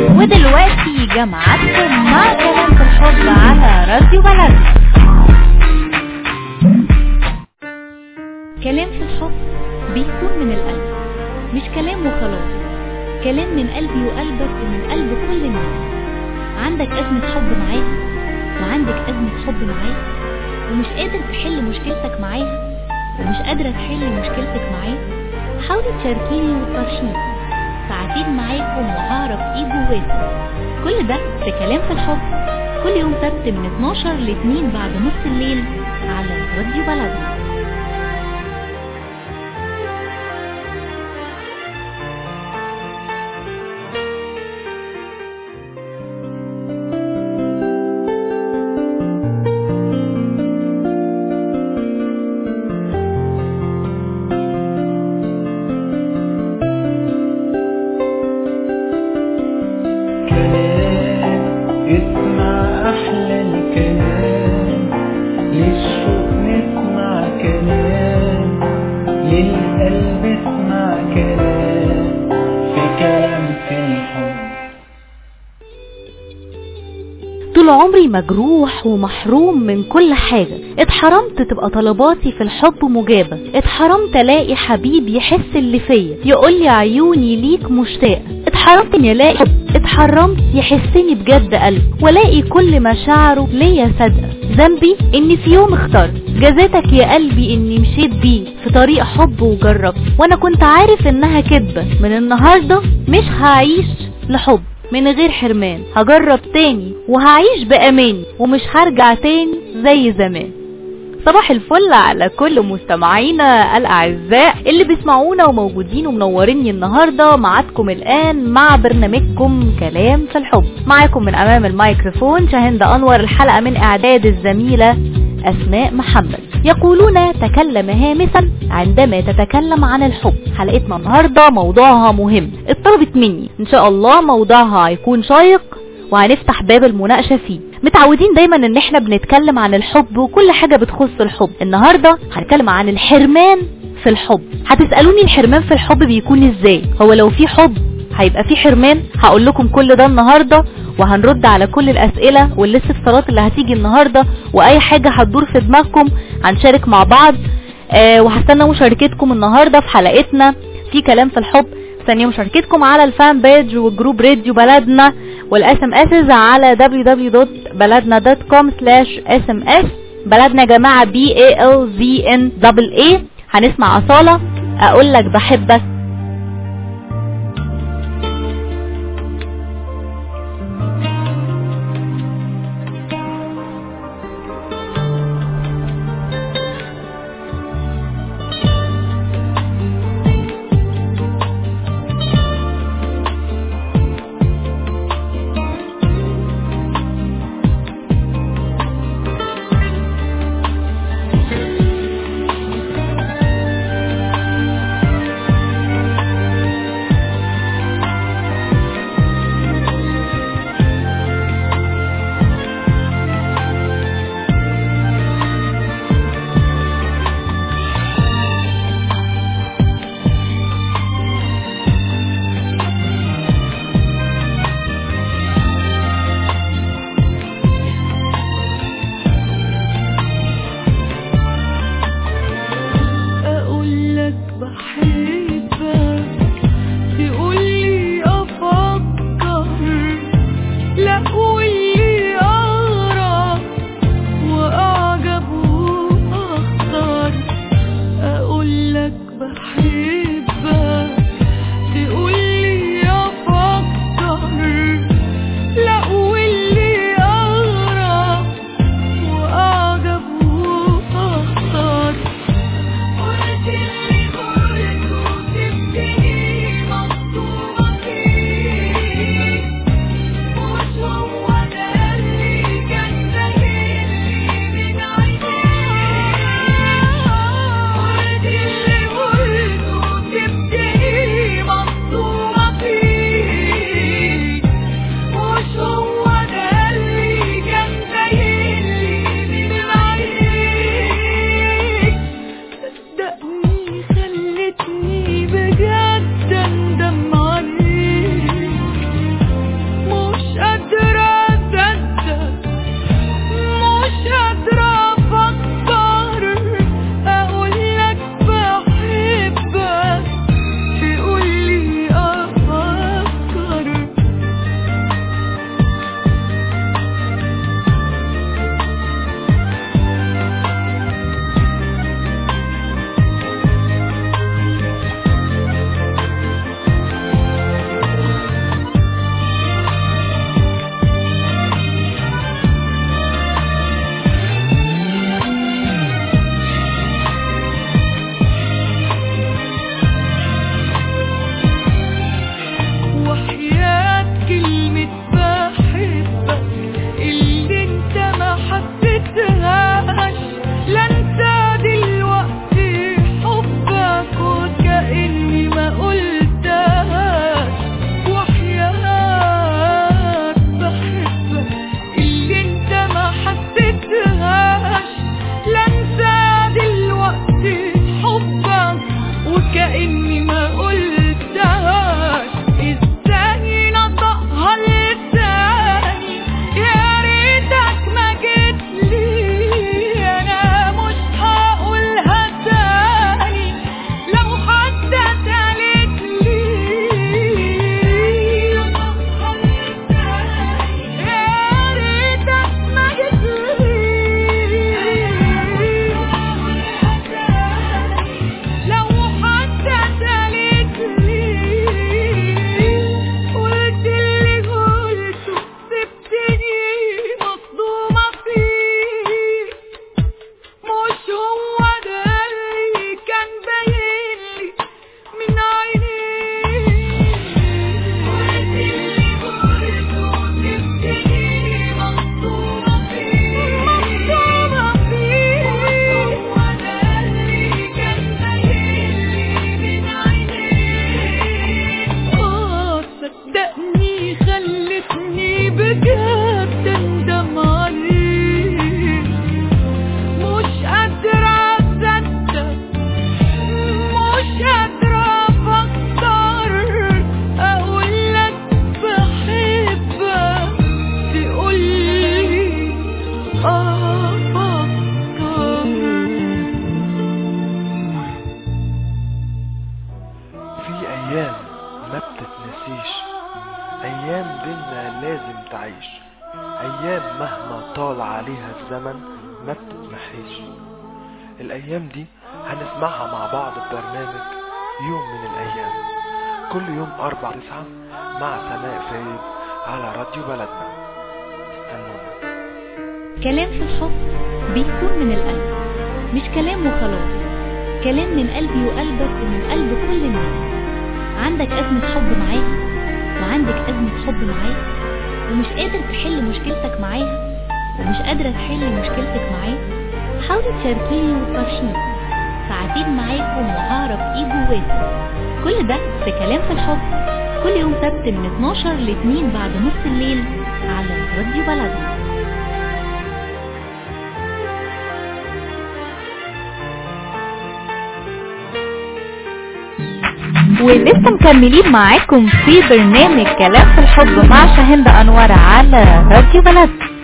ودلوقتي جمعتكم مع كلام في الحب على راديو بلدنا كلام في الحب بيكون من القلب مش كلام وخلاص كلام من قلبي وقلبك ومن قلب كل الناس عندك أزمة حب معاها وعندك أزمة حب معاه ومش قادر تحل مشكلتك معاها ومش قادرة تحل مشكلتك معاه حاولي تشاركيني وتفرشيني ساعتين معاكم وهعرف ايه جواكم كل ده في كلام في الحب كل يوم سبت من 12 ل 2 بعد نص الليل على راديو بلدنا كلام اسمع أحلى الكلام للشوق نسمع كلام للقلب اسمع كلام في كلام في الحب طول عمري مجروح ومحروم من كل حاجة اتحرمت تبقى طلباتي في الحب مجابة اتحرمت الاقي حبيب يحس اللي فيا يقولي عيوني ليك مشتاقة اتحرمت اني الاقي حب اتحرمت يحسني بجد قلب والاقي كل مشاعره ليا صادقة ذنبي اني في يوم اخترت جزاتك يا قلبي اني مشيت بيه في طريق حب وجربت وانا كنت عارف انها كدبة من النهاردة مش هعيش لحب من غير حرمان هجرب تاني وهعيش بأماني ومش هرجع تاني زي زمان صباح الفل على كل مستمعينا الأعزاء اللي بيسمعونا وموجودين ومنوريني النهاردة معاكم الآن مع برنامجكم كلام في الحب معاكم من أمام الميكروفون شاهند أنور الحلقة من إعداد الزميلة أسماء محمد يقولون تكلم هامسا عندما تتكلم عن الحب حلقتنا النهاردة موضوعها مهم اتطلبت مني إن شاء الله موضوعها هيكون شيق وهنفتح باب المناقشة فيه متعودين دايما ان احنا بنتكلم عن الحب وكل حاجة بتخص الحب النهاردة هنتكلم عن الحرمان في الحب هتسألوني الحرمان في الحب بيكون ازاي هو لو في حب هيبقى في حرمان هقول لكم كل ده النهاردة وهنرد على كل الاسئلة والاستفسارات اللي هتيجي النهاردة واي حاجة هتدور في دماغكم هنشارك مع بعض آه وهستنى مشاركتكم النهاردة في حلقتنا في كلام في الحب ثانية مشاركتكم على الفان بيج والجروب راديو بلدنا والاس ام اس على www.baladna.com sms بلدنا يا جماعة B A L Z N double A هنسمع أصالة أقول لك بحبك كلام أيام بينا لازم تعيش أيام مهما طال عليها الزمن ما بتتمحيش الأيام دي هنسمعها مع بعض في برنامج يوم من الأيام كل يوم أربع تسعة مع سماء فايد على راديو بلدنا استنونا كلام في الحب بيكون من القلب مش كلام وخلاص كلام من قلبي وقلبك ومن قلب كل الناس عندك أزمة حب معاها وعندك أزمة حب معاه ومش قادر تحل مشكلتك معاها ومش قادرة تحل مشكلتك معاه حاولي تشاركيني وتفرشيني ساعتين معاكم وهعرف ايه جواكم كل ده في كلام في الحب كل يوم سبت من 12 ل 2 بعد نص الليل على راديو بلدنا ولسه مكملين معاكم في برنامج كلام في الحب مع شاهند انور على راديو بلد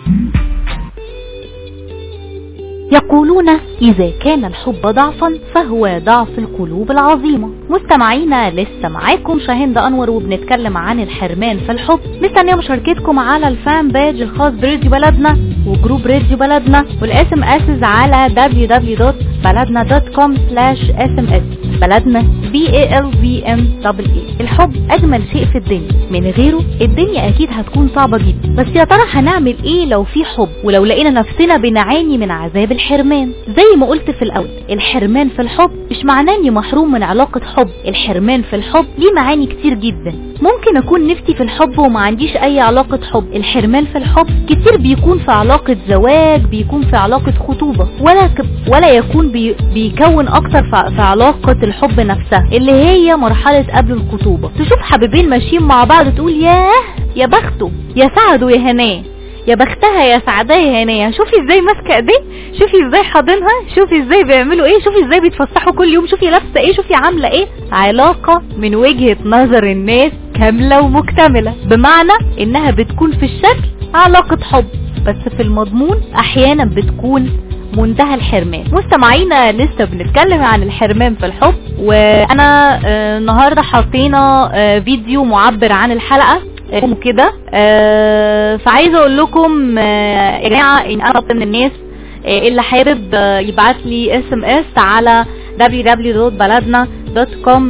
يقولون إذا كان الحب ضعفا فهو ضعف القلوب العظيمة مستمعينا لسه معاكم شاهند أنور وبنتكلم عن الحرمان في الحب مستنية مشاركتكم على الفان باج الخاص براديو بلدنا وجروب راديو بلدنا والاس ام اسز على www.baladna.com sms بلدنا B A L V M double E الحب أجمل شيء في الدنيا من غيره الدنيا أكيد هتكون صعبة جدا بس يا ترى هنعمل إيه لو في حب ولو لقينا نفسنا بنعاني من عذاب الحرمان زي ما قلت في الأول الحرمان في الحب مش معناه إني محروم من علاقة حب الحرمان في الحب ليه معاني كتير جدا ممكن أكون نفسي في الحب وما عنديش أي علاقة حب الحرمان في الحب كتير بيكون في علاقة زواج بيكون في علاقة خطوبة ولا ك... ولا يكون بي... بيكون أكتر في... في علاقة الحب نفسها اللي هي مرحلة قبل الخطوبة تشوف حبيبين ماشيين مع بعض تقول ياه يا بخته يا سعده يا هناه يا بختها يا سعداه يا هنيه شوفي ازاي ماسكه ايديه شوفي ازاي حاضنها شوفي ازاي بيعملوا ايه شوفي ازاي بيتفسحوا كل يوم شوفي لابسه ايه شوفي عامله ايه علاقه من وجهه نظر الناس كامله ومكتمله بمعنى انها بتكون في الشكل علاقه حب بس في المضمون احيانا بتكون منتهى الحرمان مستمعينا لسه بنتكلم عن الحرمان في الحب وانا آه، النهارده حطينا آه، فيديو معبر عن الحلقه آه، كده آه، فعايزه اقول لكم آه، يا جماعه ان انا من الناس آه، اللي حابب آه، يبعت لي اس ام اس على www.baladna.com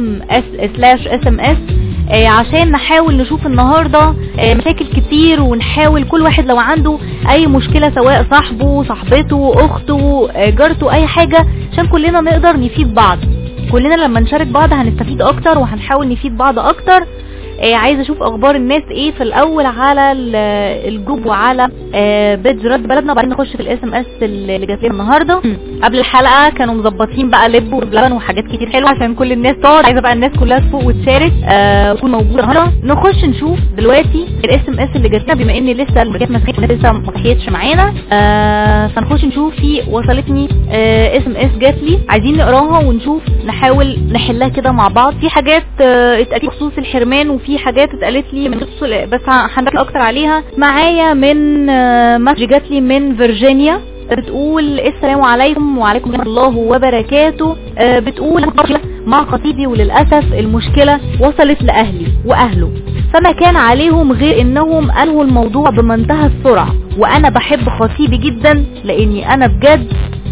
sms آه، عشان نحاول نشوف النهاردة آه، مشاكل كتير ونحاول كل واحد لو عنده اي مشكلة سواء صاحبه صاحبته اخته آه، جارته اي حاجة عشان كلنا نقدر نفيد بعض كلنا لما نشارك بعض هنستفيد اكتر وهنحاول نفيد بعض اكتر آه، عايزه اشوف اخبار الناس ايه في الاول على ال- الجروب وعلى آه، بيج رد بلدنا وبعدين نخش في الاس ام اس اللي جات لنا النهارده قبل الحلقه كانوا مظبطين بقى لب ولبن وحاجات كتير حلوه عشان كل الناس تقعد عايزه بقى الناس كلها تفوق وتشارك آه، وتكون موجوده النهارده نخش نشوف دلوقتي الاس ام اس اللي جات لنا بما ان لسه المجات ما صحيتش لسه ما صحيتش معانا آه، فنخش نشوف في وصلتني اس ام اس جات لي عايزين نقراها ونشوف نحاول نحلها كده مع بعض في حاجات آه، اتقالت بخصوص الحرمان وفي حاجات اتقالت لي من بخصوص بس هنركز اكتر عليها معايا من آه، مسج جات لي من فيرجينيا بتقول السلام عليكم وعليكم ورحمه الله وبركاته آه، بتقول مع خطيبي وللاسف المشكله وصلت لاهلي واهله فما كان عليهم غير انهم انهوا الموضوع بمنتهى السرعه وانا بحب خطيبي جدا لاني انا بجد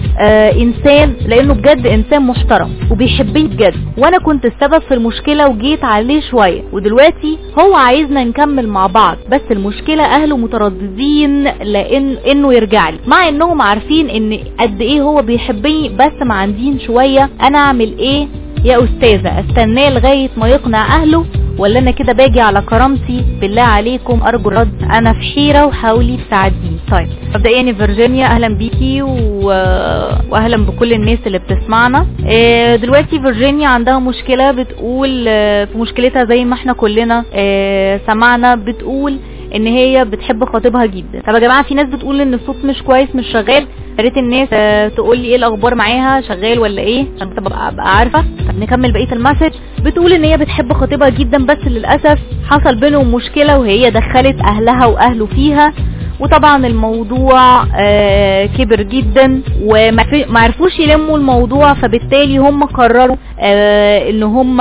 آه انسان لانه بجد انسان محترم وبيحبني بجد وانا كنت السبب في المشكله وجيت عليه شويه ودلوقتي هو عايزنا نكمل مع بعض بس المشكله اهله مترددين لان انه يرجع لي مع انهم عارفين ان قد ايه هو بيحبني بس معندين شويه انا اعمل ايه يا استاذه استناه لغايه ما يقنع اهله ولا انا كده باجي على كرامتي بالله عليكم ارجو الرد انا في حيره وحاولي تساعديني طيب مبدئيا يا فيرجينيا اهلا بيكي و... واهلا بكل الناس اللي بتسمعنا آه، دلوقتي فيرجينيا عندها مشكله بتقول آه، في مشكلتها زي ما احنا كلنا آه، سمعنا بتقول ان هي بتحب خطيبها جدا طب يا جماعه في ناس بتقول ان الصوت مش كويس مش شغال يا ريت الناس آه، تقول لي ايه الاخبار معاها شغال ولا ايه عشان تبقى ابقى عارفه طب نكمل بقيه المسج بتقول ان هي بتحب خطيبها جدا بس للاسف حصل بينهم مشكله وهي دخلت اهلها واهله فيها وطبعا الموضوع آه، كبر جدا وما عرفوش يلموا الموضوع فبالتالي هم قرروا آه، ان هم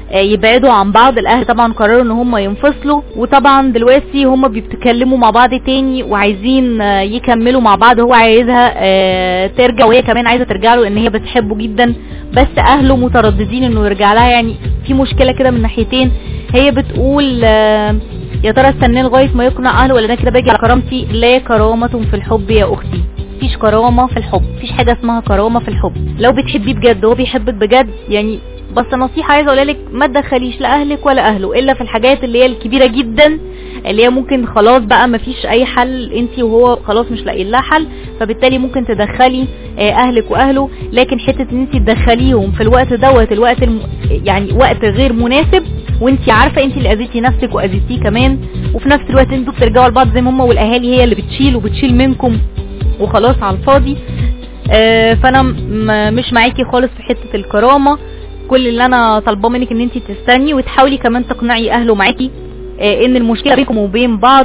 آه، يبعدوا عن بعض الاهل طبعا قرروا ان هم ينفصلوا وطبعا دلوقتي هم بيتكلموا مع بعض تاني وعايزين آه، يكملوا مع بعض هو عايزها آه، ترجع وهي كمان عايزه ترجع له لان هي بتحبه جدا بس اهله مترددين انه يرجع لها يعني في مشكله كده من ناحيتين هي بتقول آه، يا ترى استناه لغايه ما يقنع اهله ولا انا كده باجي على كرامتي لا كرامه في الحب يا اختي مفيش كرامه في الحب مفيش حاجه اسمها كرامه في الحب لو بتحبيه بجد وهو بيحبك بجد يعني بس نصيحه عايزه اقولها لك ما تدخليش لا اهلك ولا اهله الا في الحاجات اللي هي الكبيره جدا اللي هي ممكن خلاص بقى مفيش اي حل انت وهو خلاص مش لاقيين لها حل فبالتالي ممكن تدخلي آه، اهلك واهله لكن حته ان انت تدخليهم في الوقت دوت الوقت الم... يعني وقت غير مناسب وانت عارفه انت اللي اذيتي نفسك واذيتيه كمان وفي نفس الوقت انتوا بترجعوا لبعض زي ما هم والاهالي هي اللي بتشيل وبتشيل منكم وخلاص على الفاضي آه، فانا م- مش معاكي خالص في حته الكرامه كل اللي انا طالباه منك ان انت تستني وتحاولي كمان تقنعي اهله معاكي آه، ان المشكله بينكم وبين بعض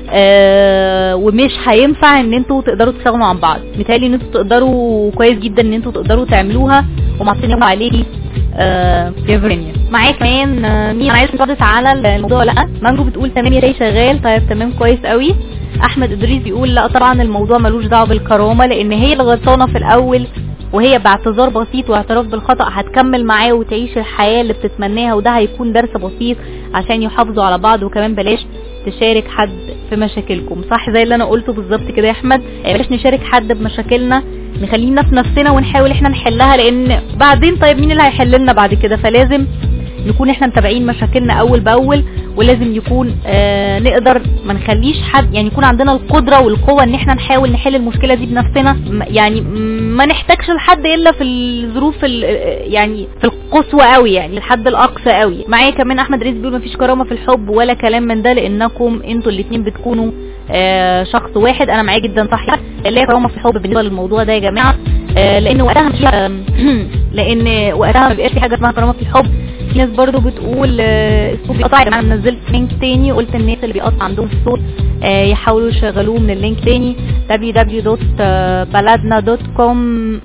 آه، ومش هينفع ان انتوا تقدروا تستغنوا عن بعض متهيألي ان انتوا تقدروا كويس جدا ان انتوا تقدروا تعملوها ومعطيني عليكي آه، يا فيرينيا معايا كمان آه، مين عايز تردد على الموضوع ولا لا مانجو بتقول تمام يا ري شغال طيب تمام كويس قوي احمد ادريس بيقول لا طبعا الموضوع ملوش دعوه بالكرامه لان هي اللي غلطانه في الاول وهي باعتذار بسيط واعتراف بالخطأ هتكمل معاه وتعيش الحياة اللي بتتمناها وده هيكون درس بسيط عشان يحافظوا على بعض وكمان بلاش تشارك حد في مشاكلكم صح زي اللي انا قلته بالظبط كده يا احمد آه، بلاش نشارك حد بمشاكلنا نخلينا في نفسنا ونحاول احنا نحلها لان بعدين طيب مين اللي هيحل لنا بعد كده فلازم نكون احنا متابعين مشاكلنا اول باول ولازم يكون آه نقدر ما نخليش حد يعني يكون عندنا القدره والقوه ان احنا نحاول نحل المشكله دي بنفسنا م- يعني م- ما نحتاجش لحد الا في الظروف ال- يعني في القصوى قوي يعني الحد الاقصى قوي معايا كمان احمد رزق بيقول مفيش كرامه في الحب ولا كلام من ده لانكم انتوا الاثنين بتكونوا آه شخص واحد انا معايا جدا صح لا هي كرامه في الحب بالنسبه للموضوع ده يا جماعه آه لان وقتها مش آم، لان وقتها ما بيبقاش في حاجه اسمها كرامه في الحب في ناس برضو بتقول آه، الصوت بيقطع يا جماعه أنا نزلت لينك تاني قلت الناس اللي بيقطع عندهم الصوت آه، يحاولوا يشغلوه من اللينك تاني www.baladna.com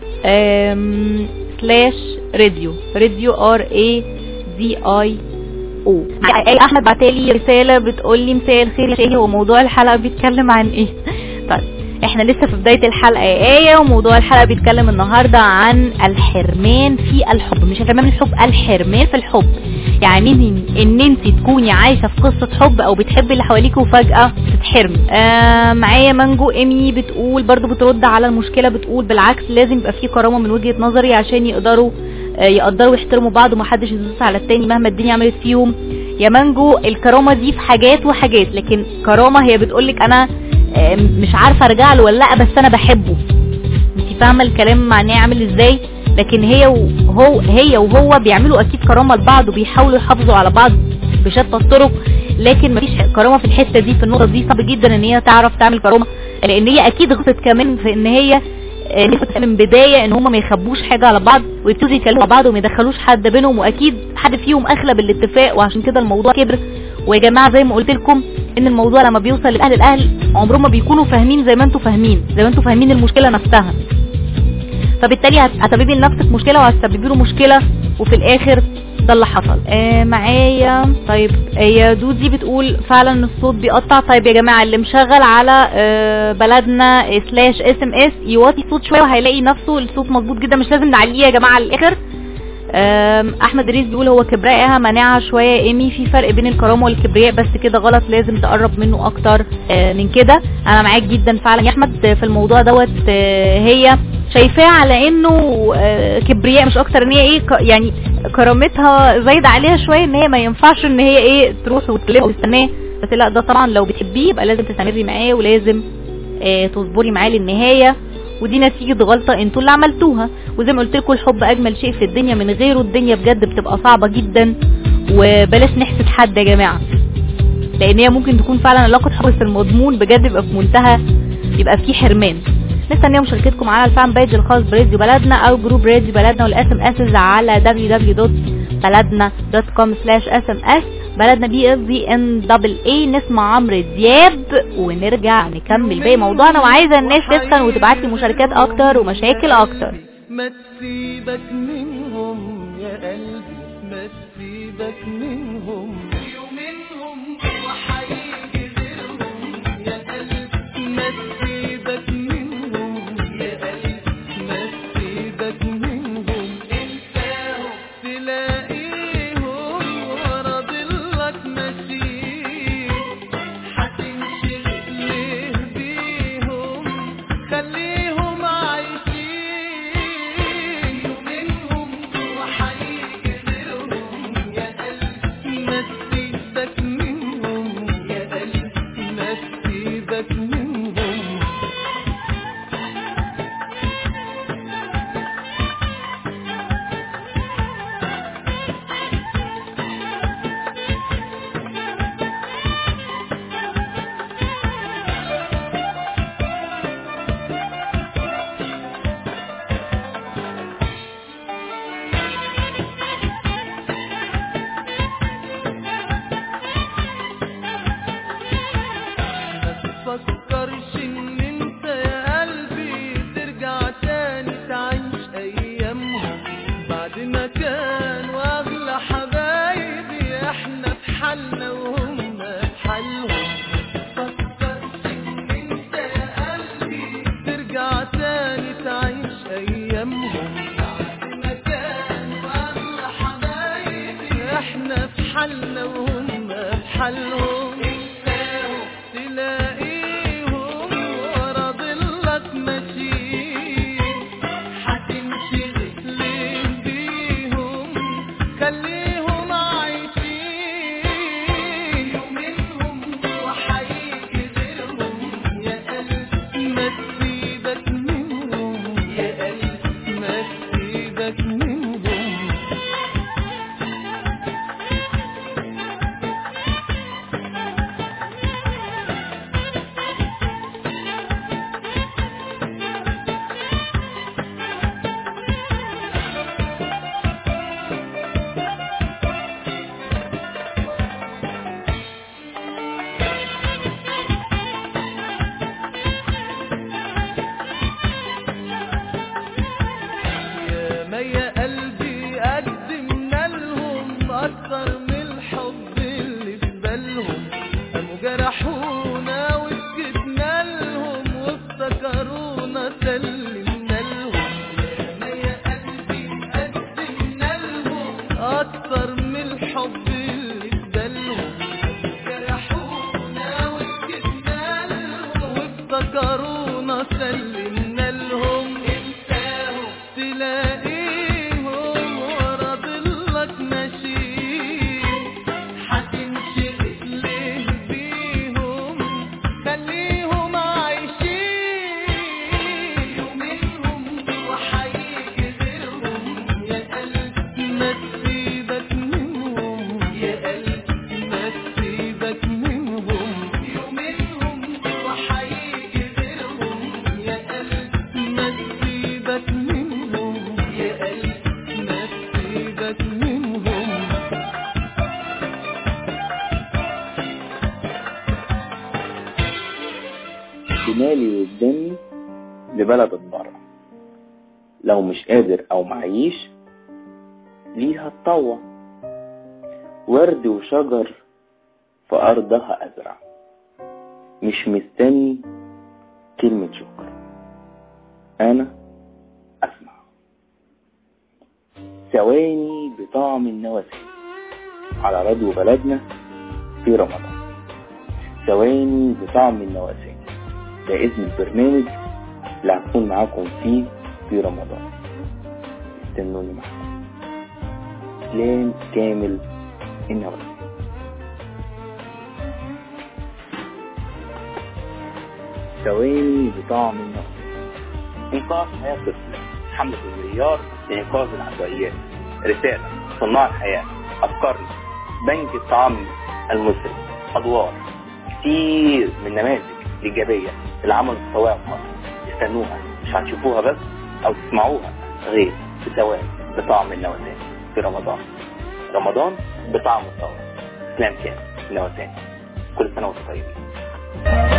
سلاش راديو راديو ار اي دي اي او اي احمد بعتالي رساله بتقول لي مساء الخير يا شاهي هو موضوع الحلقه بيتكلم عن ايه طيب احنا لسه في بدايه الحلقه يا ايه وموضوع الحلقه بيتكلم النهارده عن الحرمان في الحب مش الحرمان في الحب الحرمان في الحب يعني ان ان انت تكوني عايشه في قصه حب او بتحبي اللي حواليك وفجاه تتحرمي آه معايا مانجو ايمي بتقول برضو بترد على المشكله بتقول بالعكس لازم يبقى في كرامه من وجهه نظري عشان يقدروا آه، يقدروا يحترموا بعض ومحدش يدوس على التاني مهما الدنيا عملت فيهم يا مانجو الكرامه دي في حاجات وحاجات لكن كرامه هي بتقولك انا آه، مش عارفه ارجع له ولا لا بس انا بحبه انت فاهمه الكلام معناه عامل ازاي لكن هي وهو هي وهو بيعملوا اكيد كرامه لبعض وبيحاولوا يحافظوا على بعض بشتى الطرق لكن مفيش كرامه في الحته دي في النقطه دي صعب جدا ان هي تعرف تعمل كرامه لان هي اكيد غلطت كمان في ان هي آه، نفت من بدايه ان هم ما يخبوش حاجه على بعض ويبتدوا يتكلموا مع بعض وما يدخلوش حد بينهم واكيد حد فيهم اخلى بالاتفاق وعشان كده الموضوع كبر ويا جماعه زي ما قلت لكم ان الموضوع لما بيوصل لاهل الاهل عمرهم ما بيكونوا فاهمين زي ما انتوا فاهمين زي ما انتوا فاهمين المشكله نفسها فبالتالي هت- هتسببي لنفسك مشكله وهتسببي له مشكله وفي الاخر ده اللي حصل آه معايا طيب آه، يا دودي بتقول فعلا الصوت بيقطع طيب يا جماعه اللي مشغل على آه بلدنا سلاش اس ام اس يوطي صوت شويه وهيلاقي نفسه الصوت مظبوط جدا مش لازم نعليه يا جماعه على الاخر آم، احمد ريس بيقول هو كبريائها مناعه شويه يا ايمي في فرق بين الكرامه والكبرياء بس كده غلط لازم تقرب منه اكتر آه، من كده انا معاك جدا فعلا يا احمد آه، في الموضوع دوت آه، هي شايفاه على انه آه، كبرياء مش اكتر ان هي ايه ك- يعني كرامتها زايده عليها شويه ان هي ما ينفعش ان هي ايه تروح وتلف وتستناه بس لا ده طبعا لو بتحبيه يبقى لازم تستمري معاه ولازم آه، تصبري معاه للنهايه ودي نتيجة غلطة انتوا اللي عملتوها وزي ما قلت لكم الحب اجمل شيء في الدنيا من غيره الدنيا بجد بتبقى صعبة جدا وبلاش نحسد حد يا جماعة لان هي ممكن تكون فعلا علاقة حب في المضمون بجد يبقى في منتهى يبقى في حرمان مستنيه مشاركتكم على الفان بيج الخاص براديو بلدنا او جروب راديو بلدنا والاس ام اس على www.بلدنا.com sms بلدنا بي اس بي ان دبل اي نسمع عمرو دياب ونرجع نكمل باقي موضوعنا وعايزه الناس تسخن وتبعت لي مشاركات اكتر ومشاكل اكتر ما تسيبك منهم يا قلبي ما تسيبك نسيبك منهم يومينهم وحيجي غيرهم يا قلب ما تسيبك منهم يا قلب ما تسيبك منهم انساهم تلاقيهم ورا ضلك ماشيين هتنشغل ليه بيهم خليهم عايشين يومينهم وحيجي غيرهم يا قلب ما تسيبك منهم يا قلب ما تسيبك منهم ما تفكرش ان انت يا قلبي ترجع تاني تعيش ايامهم بعد ما كانوا اغلى حبايبي احنا في حالنا وهم في حالهم ما تفكرش ان انت يا قلبي ترجع تاني تعيش ايامهم بعد ما كانوا اغلى حبايبي احنا في حالنا وهم في حالهم تلاقيهم ورا ضلك ماشيين هتنشغل ليه بيهم خليهم عايشين يومينهم وحيجي غيرهم يا قلب ما تسيبك منهم يا قلب ما تسيبك منهم يا ما يا قلبي قدمنا لهم اكتر من الحب اللي في بالهم قاموا جرحونا وسكتنا لهم وافتكرونا سلمنا لهم يا ما يا قلبي قدمنا لهم اكتر من الحب اللي في بالهم جرحونا وسكتنا لهم وافتكرونا سلمنا لهم انساهم تلاقيهم ورا ضلك ماشيين هتنشغل ليه بيهم خليهم عايشين يومينهم وحيجي غيرهم يا قلب ما تسيبك منهم يا قلب ما تسيبك منهم يومينهم وحيجي غيرهم يا قلب ما تسيبك منهم يا قلب ما تسيبك منهم شمالي قدامي لبلد الضرع لو مش قادر او معيش ليها تطوع ورد وشجر في ارضها ازرع مش مستني كلمة شكر انا اسمع ثواني بطعم النواسي على راديو بلدنا في رمضان ثواني بطعم النواسي ده اسم البرنامج اللي هكون معاكم فيه في رمضان استنوني معاكم اسلام كامل النواسي ثواني بطعم النواسي إنقاذ حياة طفل حملة المليار لإنقاذ العشوائيات رسالة صناع الحياة أفكارنا بنك الطعام المصري أدوار كتير من نماذج إيجابية العمل التطوعي في مصر استنوها مش هتشوفوها بس أو تسمعوها غير في ثواني بطعم النواتان في رمضان رمضان بطعم الثورة إسلام كامل نواتان كل سنة وانتم طيبين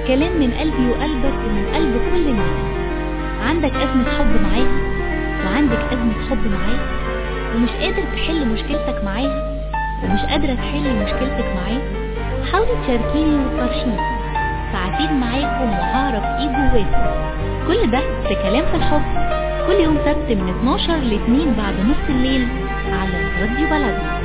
كلام من قلبي وقلبك ومن قلب كل الناس عندك أزمة حب معاها وعندك أزمة حب معاه ومش قادر تحل مشكلتك معاها ومش قادرة تحل مشكلتك معاه حاولي تشاركيني وتفرشيني ساعتين معاكم وهعرف ايه جواكم كل ده في كلام في الحب كل يوم سبت من 12 ل 2 بعد نص الليل على راديو بلدنا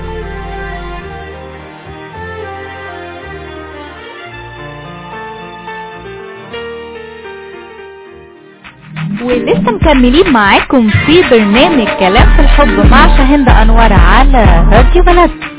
ولسه مكملين معاكم في برنامج كلام في الحب مع شاهند انور على راديو بلدنا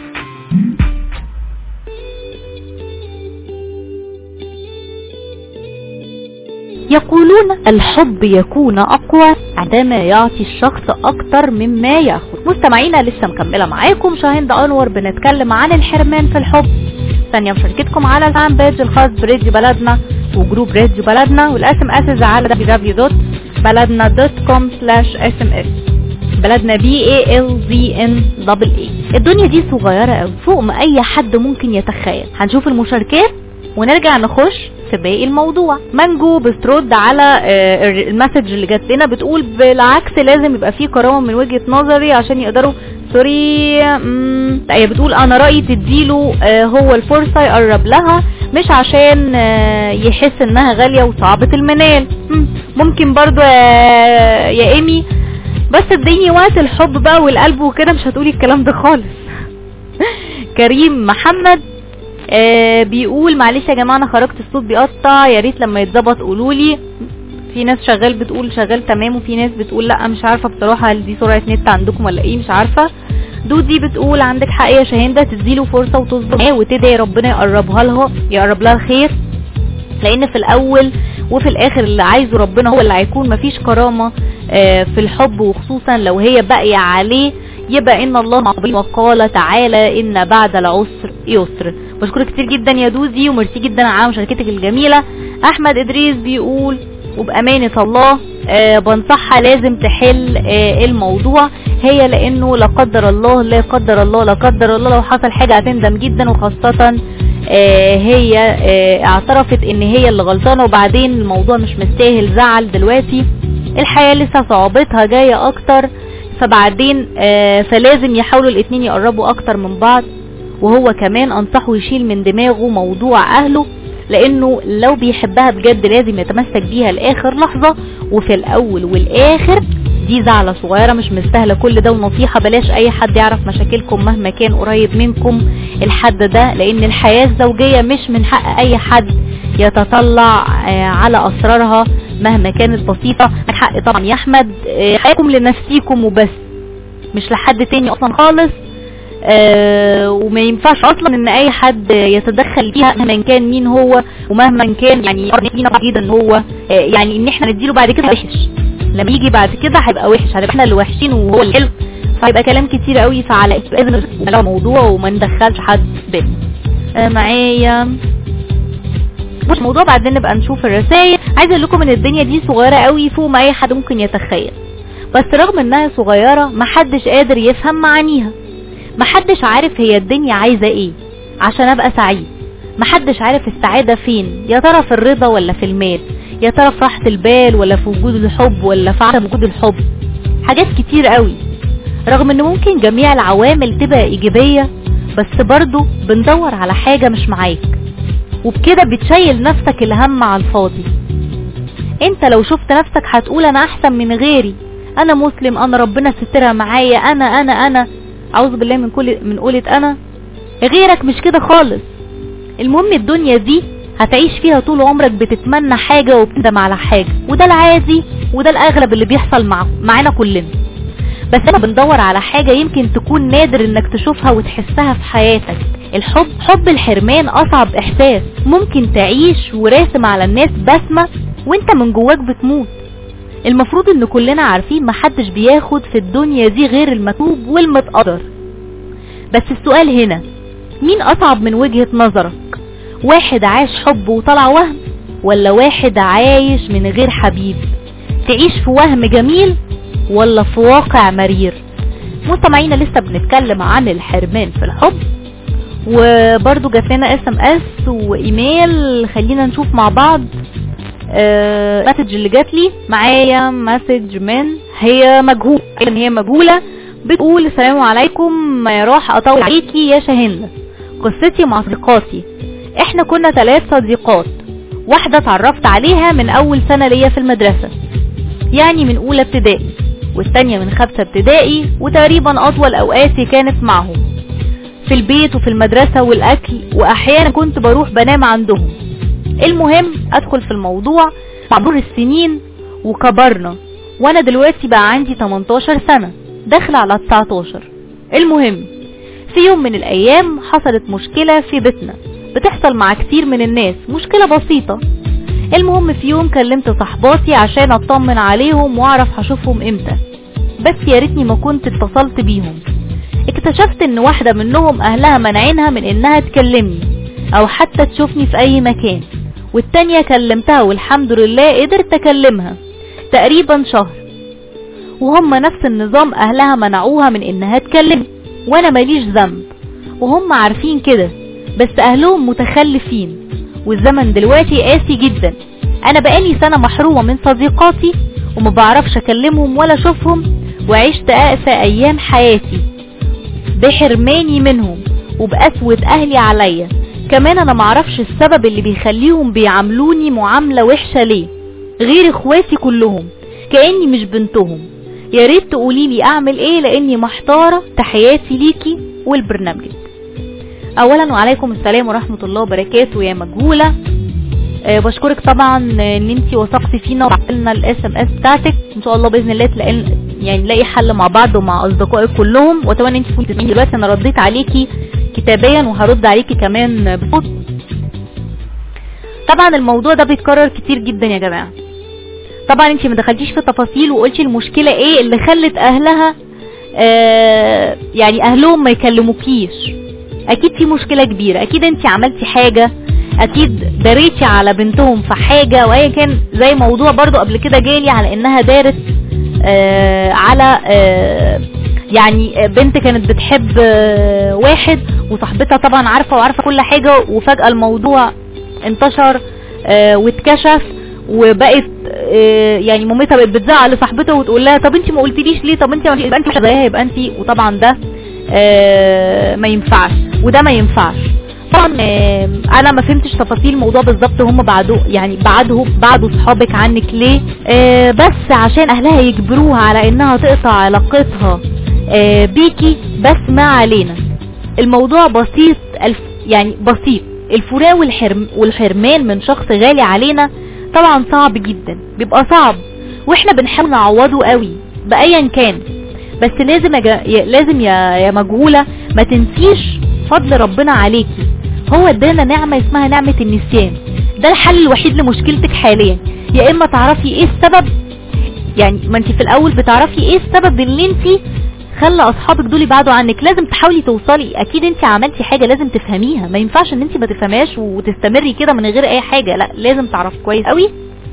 يقولون الحب يكون اقوى عندما يعطي الشخص اكتر مما ياخذ مستمعينا لسه مكمله معاكم شاهند انور بنتكلم عن الحرمان في الحب ثانية مشاركتكم على الفان بيج الخاص براديو بلدنا وجروب راديو بلدنا والاس ام اس على www.بلدنا.com slash sms بلدنا بي اي ال زي ان دبل اي الدنيا دي صغيرة قوي فوق ما اي حد ممكن يتخيل هنشوف المشاركات ونرجع نخش في باقي الموضوع مانجو بترد على آه، المسج اللي جات لنا بتقول بالعكس لازم يبقى فيه كرامه من وجهه نظري عشان يقدروا سوري مم، هي بتقول انا رايي تديله آه، هو الفرصه يقرب لها مش عشان آه، يحس انها غاليه وصعبه المنال مم، ممكن برضو يا يا ايمي بس اديني وقت الحب بقى والقلب وكده مش هتقولي الكلام ده خالص كريم محمد آه بيقول معلش يا جماعه انا خرجت الصوت بيقطع يا ريت لما يتظبط قولوا لي في ناس شغال بتقول شغال تمام وفي ناس بتقول لا مش عارفه بصراحه هل دي سرعه نت عندكم ولا ايه مش عارفه دودي بتقول عندك حق يا شاهين ده تديله فرصه وتصبر معاه وتدعي ربنا يقربها لها يقرب لها الخير لان في الاول وفي الاخر اللي عايزه ربنا هو اللي هيكون مفيش كرامه آه، في الحب وخصوصا لو هي باقيه عليه يبقى ان الله عظيم وقال تعالى ان بعد العسر يسر بشكرك كتير جدا يا دوزي وميرسي جدا على مشاركتك الجميله احمد ادريس بيقول وبامانه الله آه بنصحها لازم تحل آه الموضوع هي لانه لا قدر الله لا قدر الله لا قدر الله لو حصل حاجه هتندم جدا وخاصه آه هي آه اعترفت ان هي اللي غلطانه وبعدين الموضوع مش مستاهل زعل دلوقتي الحياه لسه صعوبتها جايه اكتر فبعدين آه فلازم يحاولوا الاتنين يقربوا اكتر من بعض وهو كمان انصحه يشيل من دماغه موضوع اهله لانه لو بيحبها بجد لازم يتمسك بيها لاخر لحظة وفي الاول والاخر دي زعلة صغيرة مش مستاهلة كل ده ونصيحة بلاش اي حد يعرف مشاكلكم مهما كان قريب منكم الحد ده لان الحياة الزوجية مش من حق اي حد يتطلع آه، على اسرارها مهما كانت بسيطة من حق طبعا يا احمد آه، حياتكم لنفسيكم وبس مش لحد تاني اصلا خالص آه وما ينفعش اصلا ان اي حد يتدخل فيها مهما كان مين هو ومهما كان يعني فينا جدا ان هو آه يعني ان احنا نديله بعد كده وحش لما يجي بعد كده هيبقى وحش هنبقى احنا اللي وحشين وهو الحلو فهيبقى كلام كتير قوي فعلى لازم نسمع الموضوع وما ندخلش حد بينا آه معايا بص الموضوع بعدين نبقى نشوف الرسائل عايزه اقول لكم ان الدنيا دي صغيره قوي فوق ما اي حد ممكن يتخيل بس رغم انها صغيره محدش قادر يفهم معانيها محدش عارف هي الدنيا عايزه ايه عشان ابقى سعيد محدش عارف السعاده فين يا ترى في الرضا ولا في المال يا ترى في راحه البال ولا في وجود الحب ولا في عدم وجود الحب حاجات كتير قوي رغم ان ممكن جميع العوامل تبقى ايجابيه بس برضو بندور على حاجه مش معاك وبكده بتشيل نفسك الهم على الفاضي انت لو شفت نفسك هتقول انا احسن من غيري انا مسلم انا ربنا سترها معايا انا انا انا اعوذ بالله من كل من قولة انا غيرك مش كده خالص المهم الدنيا دي هتعيش فيها طول عمرك بتتمنى حاجة وبتندم على حاجة وده العادي وده الاغلب اللي بيحصل مع معانا كلنا بس احنا بندور على حاجة يمكن تكون نادر انك تشوفها وتحسها في حياتك الحب حب الحرمان اصعب احساس ممكن تعيش وراسم على الناس بسمة وانت من جواك بتموت المفروض ان كلنا عارفين محدش بياخد في الدنيا دي غير المكتوب والمتقدر بس السؤال هنا مين اصعب من وجهة نظرك واحد عاش حب وطلع وهم ولا واحد عايش من غير حبيب تعيش في وهم جميل ولا في واقع مرير مستمعينا لسه بنتكلم عن الحرمان في الحب وبرضو جات لنا اس ام اس وايميل خلينا نشوف مع بعض آه، مسج اللي جات لي معايا مسج من هي مجهولة ان هي مجهولة بتقول السلام عليكم راح اطول عليكي يا شاهندة قصتي مع صديقاتي احنا كنا ثلاث صديقات واحدة اتعرفت عليها من اول سنة ليا في المدرسة يعني من اولى ابتدائي والتانية من خمسة ابتدائي وتقريبا اطول اوقاتي كانت معهم في البيت وفي المدرسة والاكل واحيانا كنت بروح بنام عندهم المهم ادخل في الموضوع مع مرور السنين وكبرنا وانا دلوقتي بقى عندي 18 سنة داخل على 19 المهم في يوم من الايام حصلت مشكلة في بيتنا بتحصل مع كتير من الناس مشكلة بسيطة المهم في يوم كلمت صحباتي عشان اطمن عليهم واعرف هشوفهم امتى بس يا ريتني ما كنت اتصلت بيهم اكتشفت ان واحدة منهم اهلها منعينها من انها تكلمني او حتى تشوفني في اي مكان والتانية كلمتها والحمد لله قدرت اكلمها تقريبا شهر وهم نفس النظام اهلها منعوها من انها تكلم وانا ماليش ذنب وهم عارفين كده بس اهلهم متخلفين والزمن دلوقتي قاسي جدا انا بقالي سنة محرومة من صديقاتي وما بعرفش اكلمهم ولا اشوفهم وعشت اقسى ايام حياتي بحرماني منهم وبقسوة اهلي عليا كمان انا معرفش السبب اللي بيخليهم بيعاملوني معاملة وحشة ليه غير اخواتي كلهم كأني مش بنتهم يا ريت تقولي لي اعمل ايه لاني محتارة تحياتي ليكي والبرنامج اولا وعليكم السلام ورحمة الله وبركاته يا مجهولة أه بشكرك طبعا ان انت وثقتي فينا وبعتلنا الاس ام اس بتاعتك ان شاء الله باذن الله تلاقي يعني نلاقي حل مع بعض ومع اصدقائك كلهم واتمنى ان انت تكوني تسمعيني دلوقتي انا رديت عليكي كتابيا وهرد عليكي كمان بصوت طبعا الموضوع ده بيتكرر كتير جدا يا جماعه طبعا انت ما دخلتيش في تفاصيل وقلتي المشكله ايه اللي خلت اهلها آه يعني اهلهم ما يكلموكيش اكيد في مشكله كبيره اكيد انت عملتي حاجه اكيد داريتي على بنتهم في حاجه وهي كان زي موضوع برضو قبل كده جالي على انها دارت آه على آه يعني بنت كانت بتحب آه واحد وصاحبتها طبعا عارفه وعارفه كل حاجه وفجاه الموضوع انتشر آه واتكشف وبقت آه يعني مامتها بقت بتزعل لصاحبتها وتقول لها طب انت ما قلتليش ليه طب انت ما يبقى انت مش زيها يبقى انت وطبعا ده آه ما ينفعش وده ما ينفعش طبعا آه انا ما فهمتش تفاصيل الموضوع بالظبط هم بعدوا يعني بعدوا بعدوا صحابك عنك ليه آه بس عشان اهلها يجبروها على انها تقطع علاقتها آه بيكي بس ما علينا الموضوع بسيط الف يعني بسيط الفراق والحرم والحرمان من شخص غالي علينا طبعا صعب جدا بيبقى صعب واحنا بنحاول نعوضه قوي بايا كان بس لازم يا لازم يا يا مجهوله ما تنسيش فضل ربنا عليكي هو ادانا نعمه اسمها نعمه النسيان ده الحل الوحيد لمشكلتك حاليا يا اما تعرفي ايه السبب يعني ما انت في الاول بتعرفي ايه السبب اللي انت خلى اصحابك دول يبعدوا عنك لازم تحاولي توصلي اكيد انت عملتي حاجه لازم تفهميها ما ينفعش ان انت ما تفهمهاش وتستمري كده من غير اي حاجه لا لازم تعرفي كويس قوي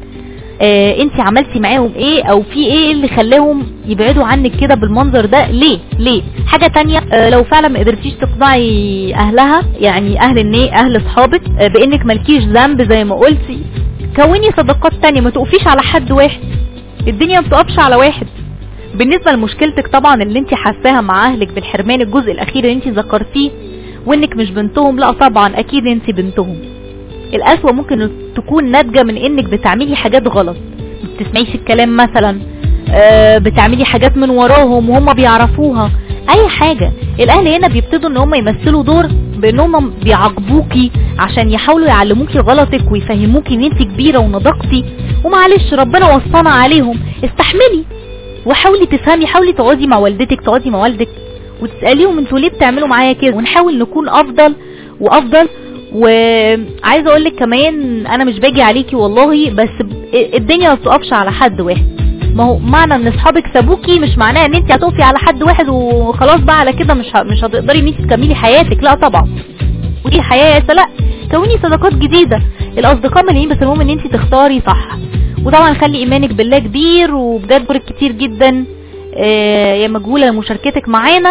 آه انت عملتي معاهم ايه او في ايه اللي خلاهم يبعدوا عنك كده بالمنظر ده ليه ليه حاجه تانية آه لو فعلا ما قدرتيش تقنعي اهلها يعني اهل الني اهل اصحابك آه بانك مالكيش ذنب زي ما قلتي كوني صداقات تانية ما تقفيش على حد واحد الدنيا ما بتقفش على واحد بالنسبة لمشكلتك طبعا اللي انت حاساها مع اهلك بالحرمان الجزء الاخير اللي انت ذكرتيه وانك مش بنتهم لا طبعا اكيد انت بنتهم القسوة ممكن تكون ناتجة من انك بتعملي حاجات غلط ما بتسمعيش الكلام مثلا آه بتعملي حاجات من وراهم وهم بيعرفوها اي حاجة الاهل هنا بيبتدوا ان هم يمثلوا دور بانهم بيعاقبوكي عشان يحاولوا يعلموكي غلطك ويفهموكي ان انت كبيرة ونضجتي ومعلش ربنا وصانا عليهم استحملي وحاولي تفهمي حاولي تقعدي مع والدتك تقعدي مع والدك وتسأليهم انتوا ليه بتعملوا معايا كده ونحاول نكون افضل وافضل وعايزه اقول لك كمان انا مش باجي عليكي والله بس الدنيا ما بتقفش على حد واحد ما هو معنى ان اصحابك سابوكي مش معناه ان انت هتقفي على حد واحد وخلاص بقى على كده مش مش هتقدري ان انت تكملي حياتك لا طبعا ودي حياه لا كوني صداقات جديده الاصدقاء مليين بس المهم ان انت تختاري صح وطبعا خلي ايمانك بالله كبير وبجد بشكرك كتير جدا آه يا مجهوله لمشاركتك معانا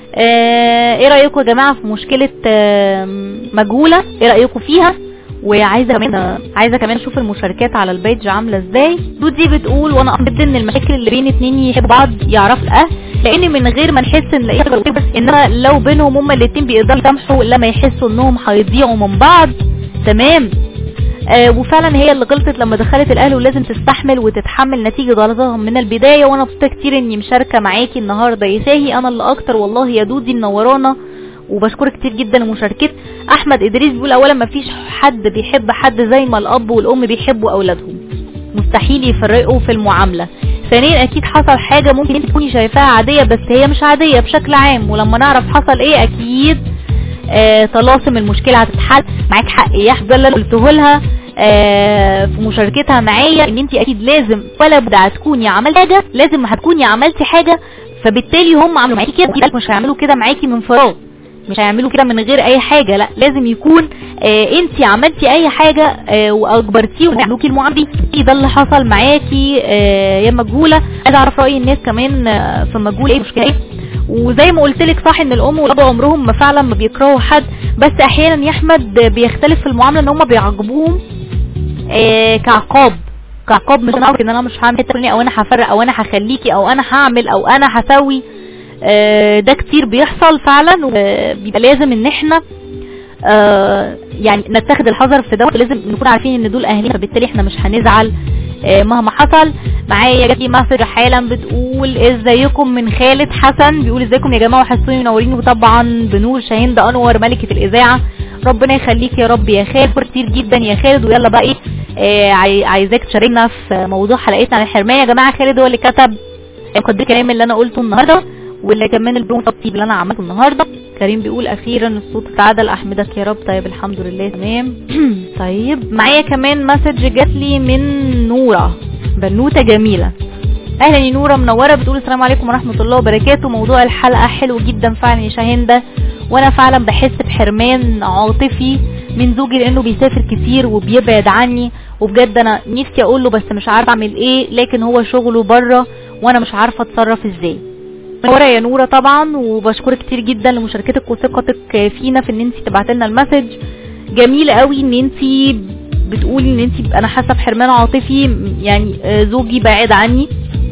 آه ايه رايكم يا جماعه في مشكله آه مجهوله ايه رايكم فيها وعايزه كمان عايزه كمان اشوف المشاركات على البيج عامله ازاي دودي بتقول وانا اعتقد ان المشاكل اللي بين اتنين يحبوا بعض يعرفوا الاهل لان من غير ما نحس ان الاقي انما لو بينهم هما الاتنين بيقدروا يسامحوا لما يحسوا انهم هيضيعوا من بعض تمام آه وفعلا هي اللي غلطت لما دخلت الاهل ولازم تستحمل وتتحمل نتيجه غلطهم من البدايه وانا مبسوطه كتير اني مشاركه معاكي النهارده يا ساهي انا اللي اكتر والله يا دودي منورانا وبشكرك كتير جدا لمشاركتك احمد ادريس بيقول اولا ما فيش حد بيحب حد زي ما الاب والام بيحبوا اولادهم مستحيل يفرقوا في المعامله ثانيا اكيد حصل حاجه ممكن انت تكوني شايفاها عاديه بس هي مش عاديه بشكل عام ولما نعرف حصل ايه اكيد آه طلاسم المشكله هتتحل معاك حق يا ده اللي انا قلته لها آه في مشاركتها معايا ان انت اكيد لازم ولا بد هتكوني عملتي حاجه لازم هتكوني عملتي حاجه فبالتالي هم عملوا معاكي كده مش هيعملوا كده معاكي من فراغ مش هيعملوا كده من غير اي حاجه لا لازم يكون آه انت عملتي اي حاجه آه واجبرتيهم يعملوكي المعامله دي ده اللي حصل معاكي آه يا مجهوله عايزه اعرف راي الناس كمان آه في مجهوله ايه مشكله ايه وزي ما قلت لك صح ان الام والاب عمرهم ما فعلا ما بيكرهوا حد بس احيانا يا احمد بيختلف في المعامله ان هم بيعاقبوهم آه كعقاب كعقاب مش انا ان انا مش هعمل حته او انا هفرق او انا هخليكي او انا هعمل او انا هسوي آه ده كتير بيحصل فعلا وبيبقى لازم ان احنا آه يعني نتخذ الحذر في دوت لازم نكون عارفين ان دول اهلنا فبالتالي احنا مش هنزعل آه مهما حصل معايا جات لي مسج حالا بتقول ازيكم من خالد حسن بيقول ازيكم يا جماعه وحسوني منورين وطبعا بنور شاهين انور ملكه الاذاعه ربنا يخليك يا رب يا خالد كتير جدا يا خالد ويلا بقى ايه آه عايزاك تشاركنا في موضوع حلقتنا عن الحرمان يا جماعه خالد هو اللي كتب مقدر الكلام اللي انا قلته النهارده واللي كمان البرون تطيب اللي انا عملته النهارده كريم بيقول اخيرا الصوت اتعدل احمدك يا رب طيب الحمد لله تمام طيب معايا كمان مسج جات لي من نوره بنوته جميله اهلا يا نوره منوره بتقول السلام عليكم ورحمه الله وبركاته موضوع الحلقه حلو جدا فعلا يا شاهين ده وانا فعلا بحس بحرمان عاطفي من زوجي لانه بيسافر كتير وبيبعد عني وبجد انا نفسي اقول له بس مش عارفه اعمل ايه لكن هو شغله بره وانا مش عارفه اتصرف ازاي منوره يا نوره طبعا وبشكرك كتير جدا لمشاركتك وثقتك فينا في ان انت تبعت لنا المسج جميل قوي ان انت بتقولي ان انت انا حاسه بحرمان عاطفي يعني زوجي بعيد عني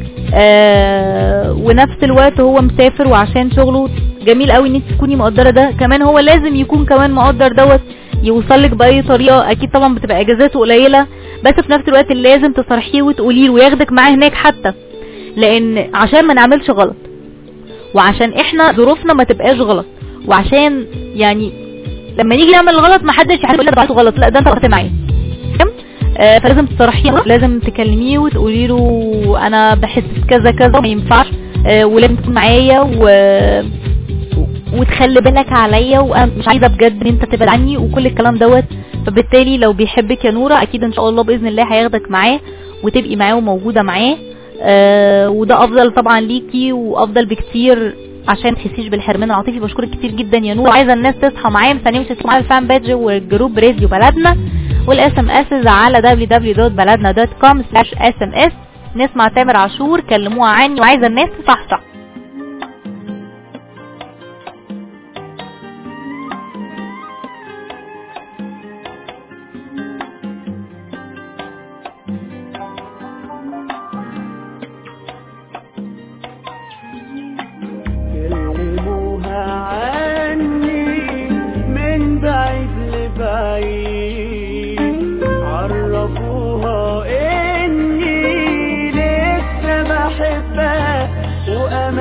آه ونفس الوقت هو مسافر وعشان شغله جميل قوي ان انت تكوني مقدره ده كمان هو لازم يكون كمان مقدر دوت يوصل لك باي طريقه اكيد طبعا بتبقى اجازاته قليله بس في نفس الوقت لازم تصارحيه وتقولي له وياخدك معاه هناك حتى لان عشان ما نعملش غلط وعشان احنا ظروفنا ما تبقاش غلط وعشان يعني لما نيجي نعمل غلط ما حدش يقول لك بعته غلط لا ده انت غلطت معايا آه فلازم تصرحيه لازم تكلميه وتقولي له انا بحس كذا كذا ما ينفعش آه ولازم تكون معايا و وتخلي بالك عليا وانا مش عايزه بجد ان انت تبعد عني وكل الكلام دوت فبالتالي لو بيحبك يا نوره اكيد ان شاء الله باذن الله هياخدك معاه وتبقي معاه وموجوده معاه آه وده افضل طبعا ليكي وافضل بكتير عشان تحسيش بالحرمان العاطفي بشكرك كتير جدا يا نور عايزه الناس تصحى معايا مستنيه مش معايا الفان بادج والجروب راديو بلدنا والاس ام اس على www.baladna.com/sms نسمع تامر عاشور كلموها عني وعايزه الناس تصحصح عرفوها اني لسه بحبها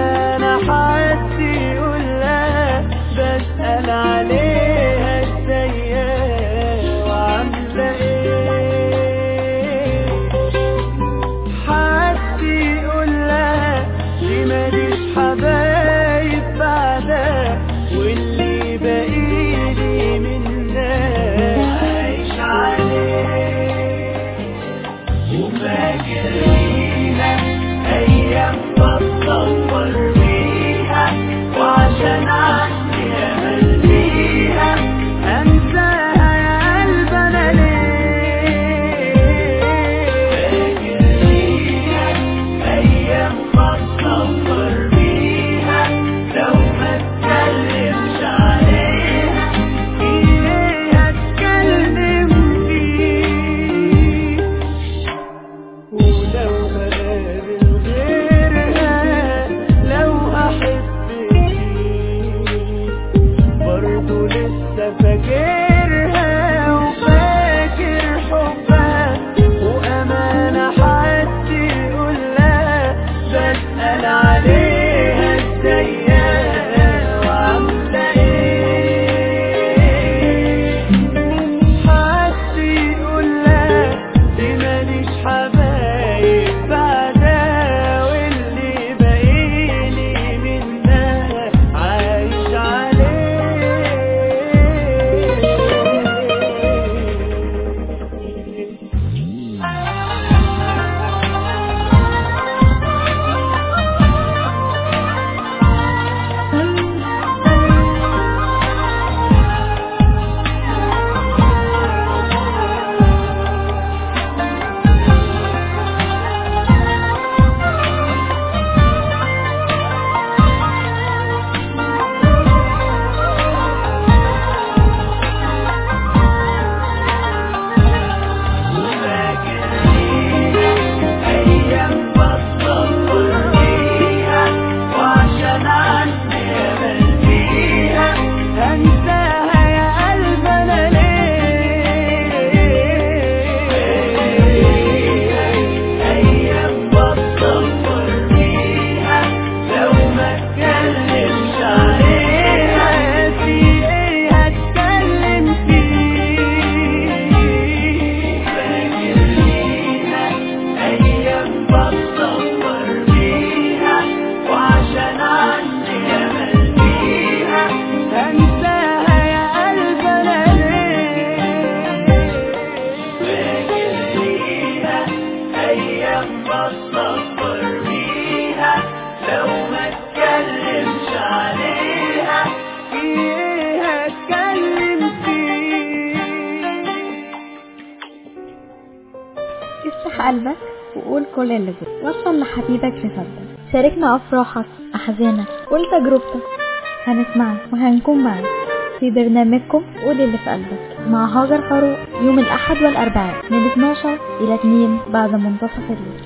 قلبك وقول كل اللي جواك وصل لحبيبك رسالتك شاركنا أفراحك أحزانك قول تجربتك هنسمعك وهنكون معاك في برنامجكم قول اللي في قلبك مع هاجر فاروق يوم الأحد والأربعاء من 12 إلى 2 بعد منتصف الليل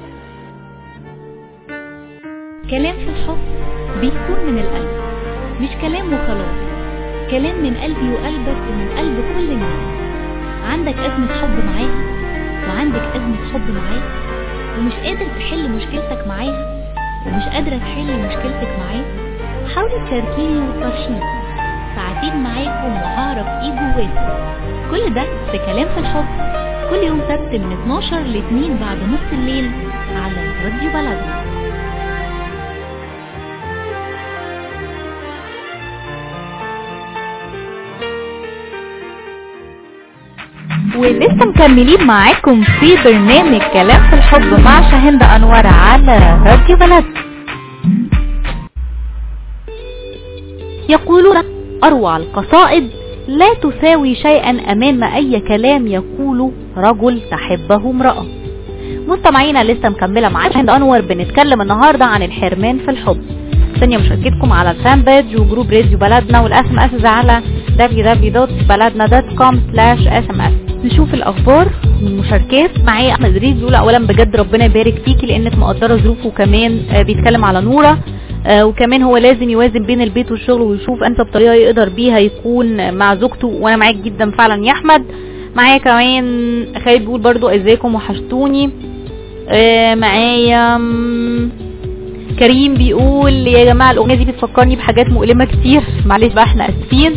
كلام في الحب بيكون من القلب مش كلام وخلاص كلام من قلبي وقلبك ومن قلب كل الناس عندك أزمة حب معاها وعندك أزمة حب معاه ومش قادر تحل مشكلتك معاها ومش قادرة تحل مشكلتك معاه حاولي تشاركيني وتفرشيني ساعتين معاكم وهعرف ايه جواكم كل ده في كلام في الحب كل يوم سبت من 12 ل 2 بعد نص الليل على راديو بلدنا ولسه مكملين معاكم في برنامج كلام في الحب مع شاهند انور على راديو بلد يقولون اروع القصائد لا تساوي شيئا امام اي كلام يقوله رجل تحبه امرأة مستمعينا لسه مكملة معاك شاهند انور بنتكلم النهاردة عن الحرمان في الحب ثانية مشاركتكم على الفان بيج وجروب راديو بلدنا والاس ام اس على www.baladna.com sms نشوف الاخبار والمشاركات معايا احمد ريز بيقول اولا بجد ربنا يبارك فيكي لانك مقدره ظروفه كمان آه بيتكلم على نوره آه وكمان هو لازم يوازن بين البيت والشغل ويشوف انسب طريقه يقدر بيها يكون مع زوجته وانا معاك جدا فعلا يا احمد معايا كمان خالد بيقول برضو ازيكم وحشتوني آه معايا كريم بيقول يا جماعه الاغنيه دي بتفكرني بحاجات مؤلمه كتير معلش بقى احنا اسفين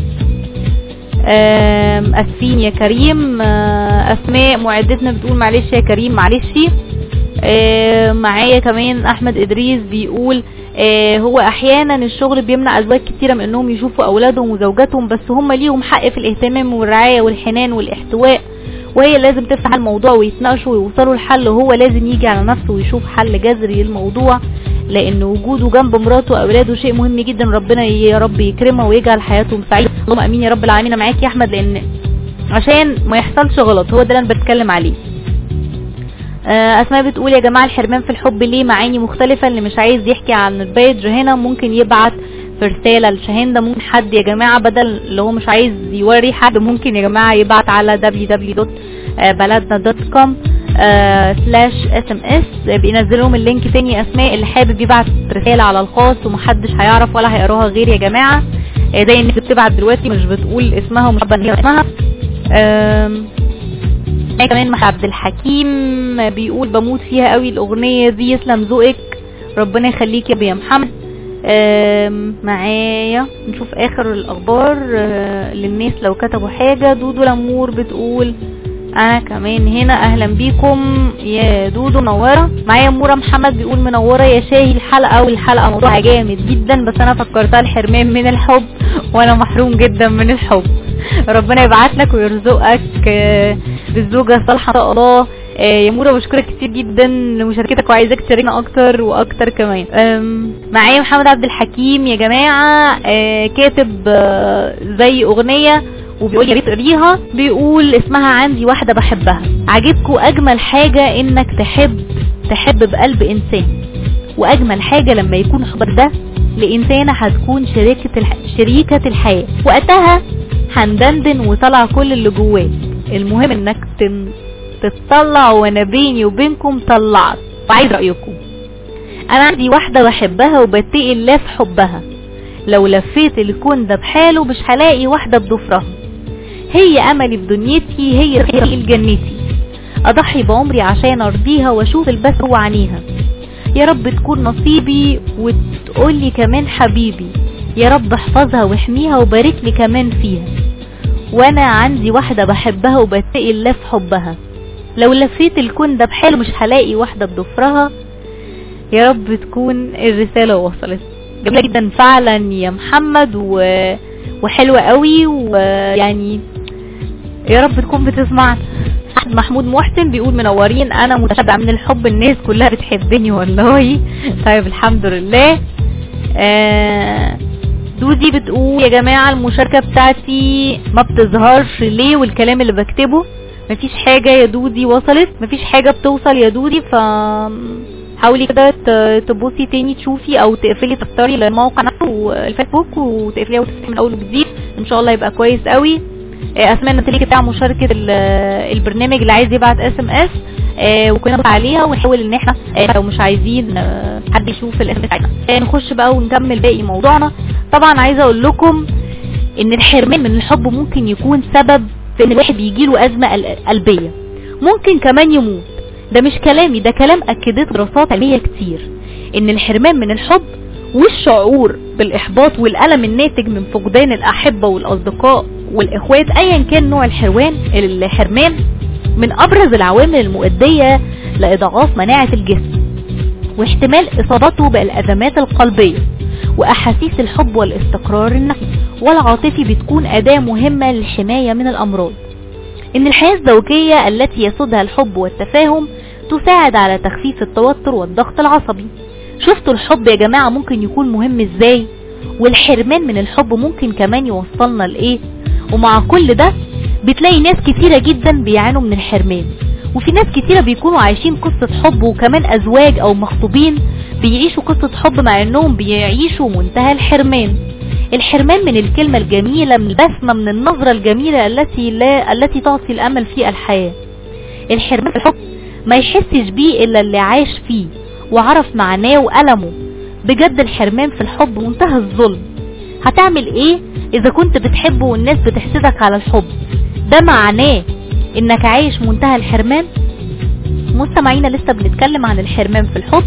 اسفين يا كريم اسماء معدتنا بتقول معلش يا كريم معلش معايا كمان احمد ادريس بيقول هو احيانا الشغل بيمنع ازواج كتيره من انهم يشوفوا اولادهم وزوجاتهم بس هم ليهم حق في الاهتمام والرعايه والحنان والاحتواء وهي لازم تفتح الموضوع ويتناقشوا ويوصلوا لحل وهو لازم يجي على نفسه ويشوف حل جذري للموضوع لان وجوده جنب مراته واولاده شيء مهم جدا ربنا يا رب يكرمه ويجعل حياتهم سعيده اللهم امين يا رب العالمين معاك يا احمد لان عشان ما يحصلش غلط هو ده اللي انا بتكلم عليه اسماء بتقول يا جماعه الحرمان في الحب ليه معاني مختلفه اللي مش عايز يحكي عن البيج هنا ممكن يبعت في رساله لشاهين ده ممكن حد يا جماعه بدل اللي هو مش عايز يوري حد ممكن يا جماعه يبعت على www.baladna.com سلاش اس ام اس بينزل لهم اللينك تاني اسماء اللي حابب يبعت رساله على الخاص ومحدش هيعرف ولا هيقراها غير يا جماعه زي الناس بتبعت دلوقتي مش بتقول اسمها ومش حابه ان هي اسمها كمان مع عبد الحكيم بيقول بموت فيها قوي الاغنيه دي يسلم ذوقك ربنا يخليك يا يا محمد معايا نشوف اخر الاخبار للناس لو كتبوا حاجه دودو لمور بتقول انا كمان هنا اهلا بيكم يا دودو منوره معايا مورا محمد بيقول منوره يا شاهي الحلقه والحلقه موضوعها جامد جدا بس انا فكرتها الحرمان من الحب وانا محروم جدا من الحب ربنا يبعت لك ويرزقك بالزوجه الصالحه ان شاء الله يا مورا بشكرك كتير جدا لمشاركتك وعايزاك تشاركنا اكتر واكتر كمان معايا محمد عبد الحكيم يا جماعه كاتب زي اغنيه وبيقول يا ريت تقريها بيقول اسمها عندي واحدة بحبها عاجبكوا اجمل حاجة انك تحب تحب بقلب انسان واجمل حاجة لما يكون حبك ده لانسانة هتكون شريكة الح... شريكة الحياة وقتها هندندن وطلع كل اللي جواك المهم انك تن... تطلع وانا بيني وبينكم طلعت وعايز رأيكم انا عندي واحدة بحبها وبتقي الله في حبها لو لفيت الكون ده بحاله مش هلاقي واحدة بضفرها هي املي في دنيتي هي طريق جنتي اضحي بعمري عشان ارضيها واشوف البس هو عينيها يا رب تكون نصيبي وتقولي كمان حبيبي يا رب احفظها واحميها وبارك لي كمان فيها وانا عندي واحدة بحبها وبتقي الله في حبها لو لفيت الكون ده بحاله مش هلاقي واحدة بضفرها يا رب تكون الرسالة وصلت جميلة جدا فعلا يا محمد و... وحلوة قوي ويعني يا رب تكون بتسمعنا احمد محمود محسن بيقول منورين انا متشبع من الحب الناس كلها بتحبني والله طيب الحمد لله آه دودي بتقول يا جماعة المشاركة بتاعتي ما بتظهرش ليه والكلام اللي بكتبه مفيش حاجة يا دودي وصلت مفيش حاجة بتوصل يا دودي ف حاولي كده ت- تبصي تاني تشوفي او تقفلي تختاري الموقع نفسه الفيسبوك وتقفليه وتفتحي من اول وجديد ان شاء الله يبقى كويس قوي آه، اسماء النتيجه بتاع مشاركه ال- البرنامج اللي عايز يبعت اس ام اس وكنا نبص عليها ونحاول ان احنا آه، لو مش عايزين آه، حد يشوف الاس ام بتاعتنا آه، نخش بقى ونكمل باقي موضوعنا طبعا عايزه اقول لكم ان الحرمان من الحب ممكن يكون سبب في ان الواحد يجيله ازمه قل- قلبيه ممكن كمان يموت ده مش كلامي ده كلام اكدته دراسات علميه كتير ان الحرمان من الحب والشعور بالاحباط والالم الناتج من فقدان الاحبه والاصدقاء والاخوات ايا كان نوع الحرمان الحرمان من ابرز العوامل المؤديه لاضعاف مناعه الجسم واحتمال اصابته بالازمات القلبيه واحاسيس الحب والاستقرار النفسي والعاطفي بتكون اداه مهمه للحمايه من الامراض ان الحياه الزوجيه التي يسودها الحب والتفاهم تساعد على تخفيف التوتر والضغط العصبي شفتوا الحب يا جماعه ممكن يكون مهم ازاي والحرمان من الحب ممكن كمان يوصلنا لايه ومع كل ده بتلاقي ناس كتيره جدا بيعانوا من الحرمان وفي ناس كتيرة بيكونوا عايشين قصة حب وكمان أزواج أو مخطوبين بيعيشوا قصة حب مع إنهم بيعيشوا منتهى الحرمان الحرمان من الكلمة الجميلة من البسمة من النظرة الجميلة التي لا التي تعطي الأمل في الحياة الحرمان في الحب ما يحسش بيه إلا اللي عاش فيه وعرف معناه وألمه بجد الحرمان في الحب منتهى الظلم هتعمل ايه اذا كنت بتحبه والناس بتحسدك على الحب ده معناه انك عايش منتهى الحرمان مستمعينا لسه بنتكلم عن الحرمان في الحب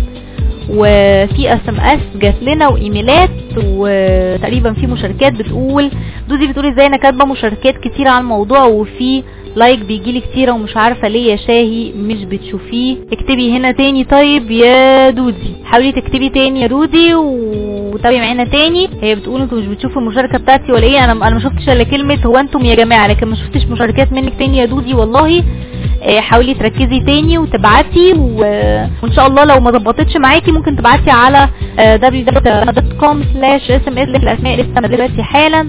وفي اس ام اس جات لنا وايميلات وتقريبا في مشاركات بتقول دودي بتقول ازاي انا كاتبه مشاركات كتير عن الموضوع وفي لايك بيجيلي كتيره ومش عارفه ليه يا شاهي مش بتشوفيه اكتبي هنا تاني طيب يا دودي حاولي تكتبي تاني يا دودي وتابعي معانا تاني هي بتقول انتوا مش بتشوفوا المشاركه بتاعتي ولا ايه انا انا ما شفتش الا كلمه هو انتم يا جماعه لكن ما شفتش مشاركات منك تاني يا دودي والله آه، حاولي تركزي تاني وتبعتي و... وان شاء الله لو ما ظبطتش معاكي ممكن تبعتي على آه، www.com slash sms الاسماء لسه نازله دلوقتي حالا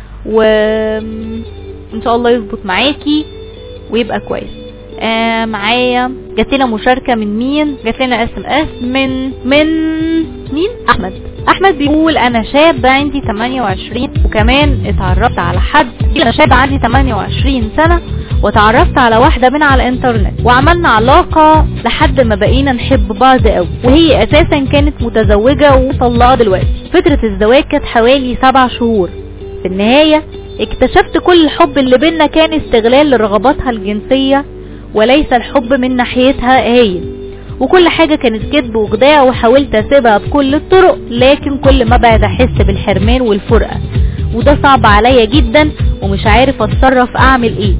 وان شاء الله يظبط معاكي ويبقى كويس آه معايا جات لنا مشاركه من مين جات لنا اس ام اس من من مين احمد احمد بيقول انا شاب عندي 28 وكمان اتعرفت على حد انا شاب عندي 28 سنه وتعرفت على واحده من على الانترنت وعملنا علاقه لحد ما بقينا نحب بعض قوي وهي اساسا كانت متزوجه ومطلقه دلوقتي فتره الزواج كانت حوالي سبع شهور في النهايه اكتشفت كل الحب اللي بينا كان استغلال لرغباتها الجنسيه وليس الحب من ناحيتها هي وكل حاجة كانت كذب وخداع وحاولت اسيبها بكل الطرق لكن كل ما بعد احس بالحرمان والفرقة وده صعب عليا جدا ومش عارف اتصرف اعمل ايه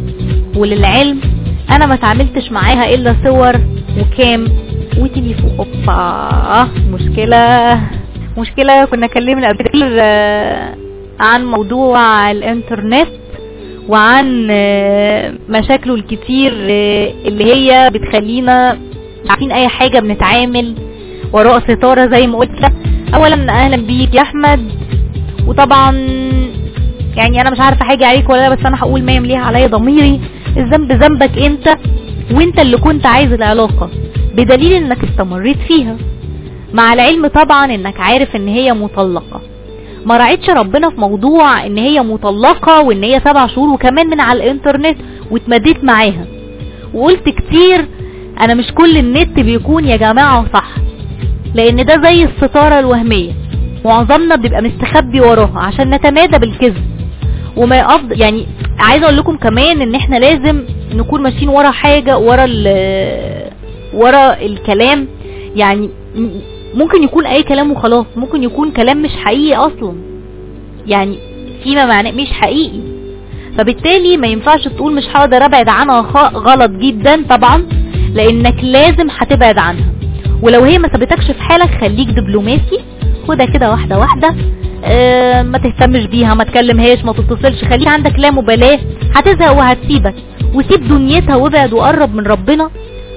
وللعلم انا ما اتعاملتش معاها الا صور وكام وتليفون اوبا مشكلة مشكلة كنا اتكلمنا قبل كده آه، عن موضوع الانترنت وعن آه، مشاكله الكتير آه، اللي هي بتخلينا مش عارفين اي حاجة بنتعامل وراء ستارة زي ما قلت لك اولا اهلا بيك يا احمد وطبعا يعني انا مش عارفة حاجة عليك ولا لا بس انا هقول ما يمليها عليا ضميري الذنب ذنبك انت وانت اللي كنت عايز العلاقة بدليل انك استمريت فيها مع العلم طبعا انك عارف ان هي مطلقة ما راعيتش ربنا في موضوع ان هي مطلقة وان هي سبع شهور وكمان من على الانترنت واتمديت معاها وقلت كتير انا مش كل النت بيكون يا جماعة صح لان ده زي الستارة الوهمية معظمنا بيبقى مستخبي وراها عشان نتمادى بالكذب وما يقض يعني عايزه اقول لكم كمان ان احنا لازم نكون ماشيين ورا حاجه ورا ال ورا الكلام يعني م- ممكن يكون اي كلام وخلاص ممكن يكون كلام مش حقيقي اصلا يعني فيما معناه مش حقيقي فبالتالي ما ينفعش تقول مش هقدر ابعد عنها خ- غلط جدا طبعا لانك لازم هتبعد عنها ولو هي ما سابتكش في حالك خليك دبلوماسي خدها كده واحده واحده آه، ما تهتمش بيها ما تكلمهاش ما تتصلش خليك عندك لا مبالاه هتزهق وهتسيبك وسيب دنيتها وابعد وقرب من ربنا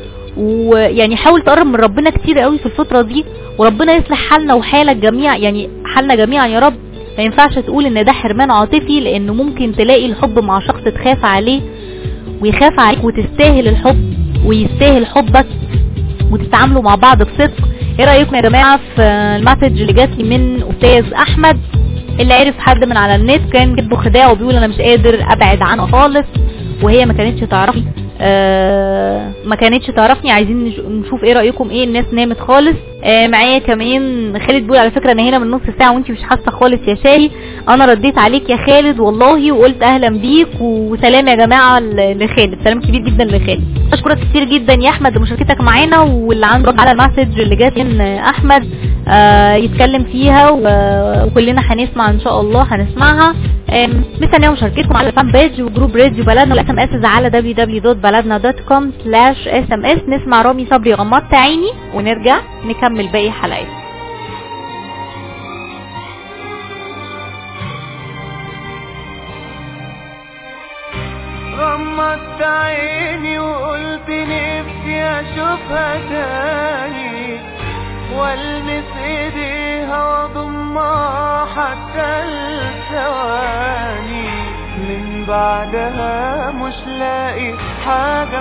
ويعني حاول تقرب من ربنا كتير قوي في الفتره دي وربنا يصلح حالنا وحالك جميع يعني حالنا جميعا يا رب ما ينفعش تقول ان ده حرمان عاطفي لانه ممكن تلاقي الحب مع شخص تخاف عليه ويخاف عليك وتستاهل الحب ويستاهل حبك وتتعاملوا مع بعض بصدق ايه رايكم يا جماعه في المسج اللي جات لي من استاذ احمد اللي عرف حد من على النت كان جده خداع وبيقول انا مش قادر ابعد عنها خالص وهي ما كانتش تعرفني آه ما كانتش تعرفني عايزين نش- نشوف ايه رايكم ايه الناس نامت خالص آه معايا كمان خالد بيقول على فكره انا هنا من نص ساعه وانتي مش حاسه خالص يا شاري انا رديت عليك يا خالد والله وقلت اهلا بيك وسلام يا جماعه ل- لخالد سلام كبير جدا لخالد اشكرك كتير جدا يا احمد لمشاركتك معانا واللي عنده على المسج اللي جات من احمد آه يتكلم فيها و- وكلنا هنسمع ان شاء الله هنسمعها آم، مستنيه مشاركتكم على الفان بيج وجروب راديو بلدنا والاس ام اس على www.baladna.com سلاش اس ام اس نسمع رامي صبري غمضت عيني ونرجع نكمل باقي حلقات غمضت عيني وقلت نفسي اشوفها تاني والمس ايديها واضمها حتى الثواني من بعدها مش لاقي حاجة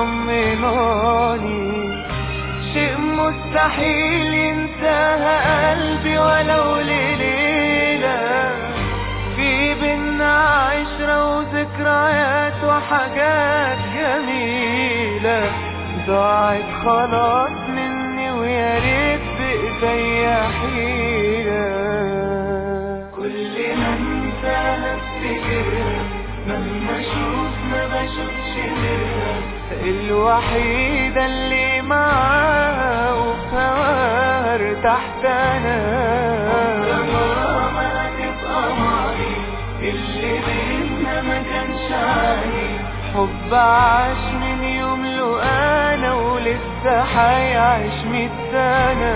مطمناني شيء مستحيل ينساها قلبي ولو لليلة في بينا عشرة وذكريات وحاجات جميلة ضاعت خلاص مني ويا ريت بإيديا حيلة كل ما انساها افتكرها مهما اشوف ما بشوفش غيرها الوحيدة اللي معاها وفي هواها ارتحت انا ما هتبقى معي اللي بينا ما كانش عادي حب عاش من يوم له انا ولسه حيعيش ميت سنة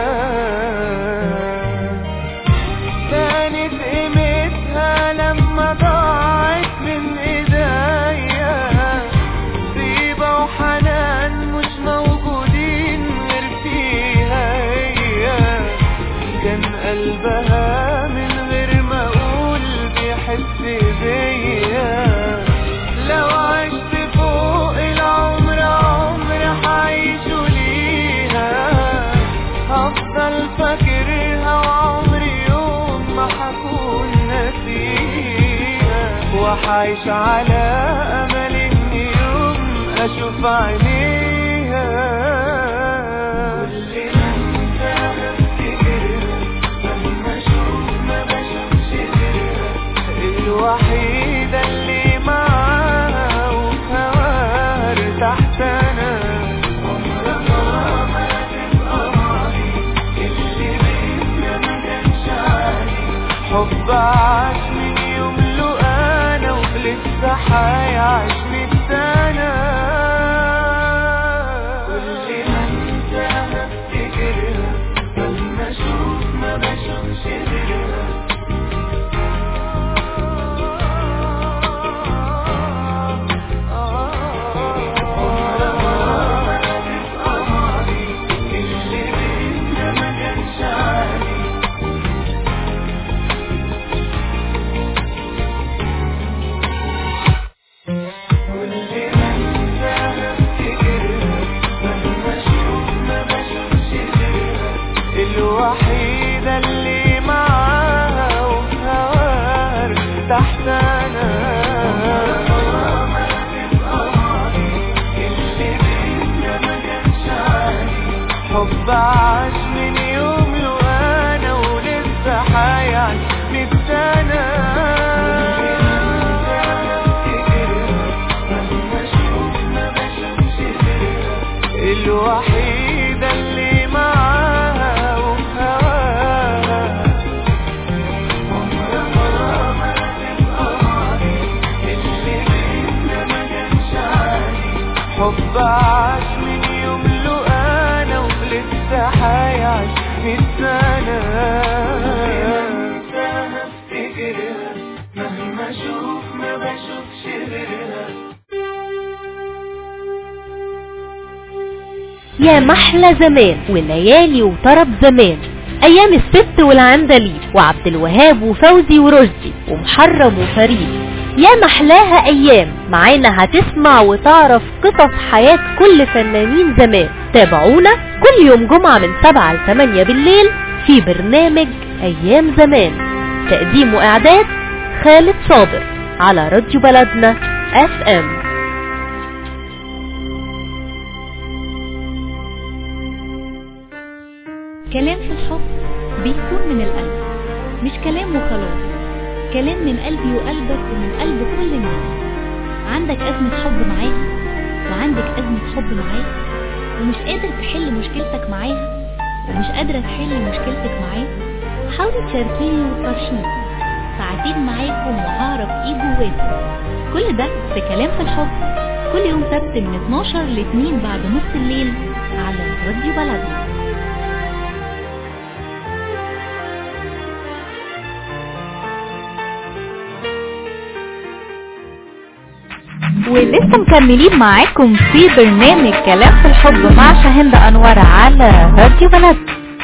كانت قيمتها لما ضاعت من ايديا طيبة وحنان مش موجودين غير فيها هي كان قلبها من غير ما اقول بيحس بيا لو عشت فوق العمر عمر حعيشه ليها هفضل فاكرها وعمري يوم ما حكون نسيها وحعيش على امل ان يوم اشوف عينيها كل ما انساها افتكرها لما اشوف ما بشوفش غيرها الوحيدة اللي معاها وفي هواها ارتحت انا عمرها ما هتبقى معي اللي بينا ما كانش عادي حب عاش من يوم له انا ولسه حيعيش ميت سنة كل ما انساها افتكرها لما اشوف ما بشوفش غيرها الوحيدة اللي معاها وفي هواها ارتحت انا اللي بينا ما كانش عادي حب عاش من يوم له انا ولسه حيعيش ميت سنة الوحيدة اللي معاها وفي هواها عمرها ما هتبقى معي اللي بينا ما كانش عادي حب عاش من يوم له انا ولسه حيعيش ميت سنة افتكرها مهما اشوف ما بشوفش غيرها يا محلى زمان وليالي وطرب زمان ايام الست والعندليب وعبد الوهاب وفوزي ورشدي ومحرم وفريد يا محلاها ايام معانا هتسمع وتعرف قصص حياة كل فنانين زمان تابعونا كل يوم جمعة من 7 ل 8 بالليل في برنامج ايام زمان تقديم واعداد خالد صابر على راديو بلدنا اف ام كلام في الحب بيكون من القلب مش كلام وخلاص كلام من قلبي وقلبك ومن قلب كل الناس عندك أزمة حب معاها وعندك أزمة حب معاه ومش قادر تحل مشكلتك معاها ومش قادرة تحل مشكلتك معاه حاولي تشاركيني وتفرشيني ساعتين معاكم وهعرف ايه جواكم كل ده في كلام في الحب كل يوم سبت من 12 ل 2 بعد نص الليل على راديو بلدنا ولسه مكملين معاكم في برنامج كلام في الحب مع شاهندة أنور على راديو بلد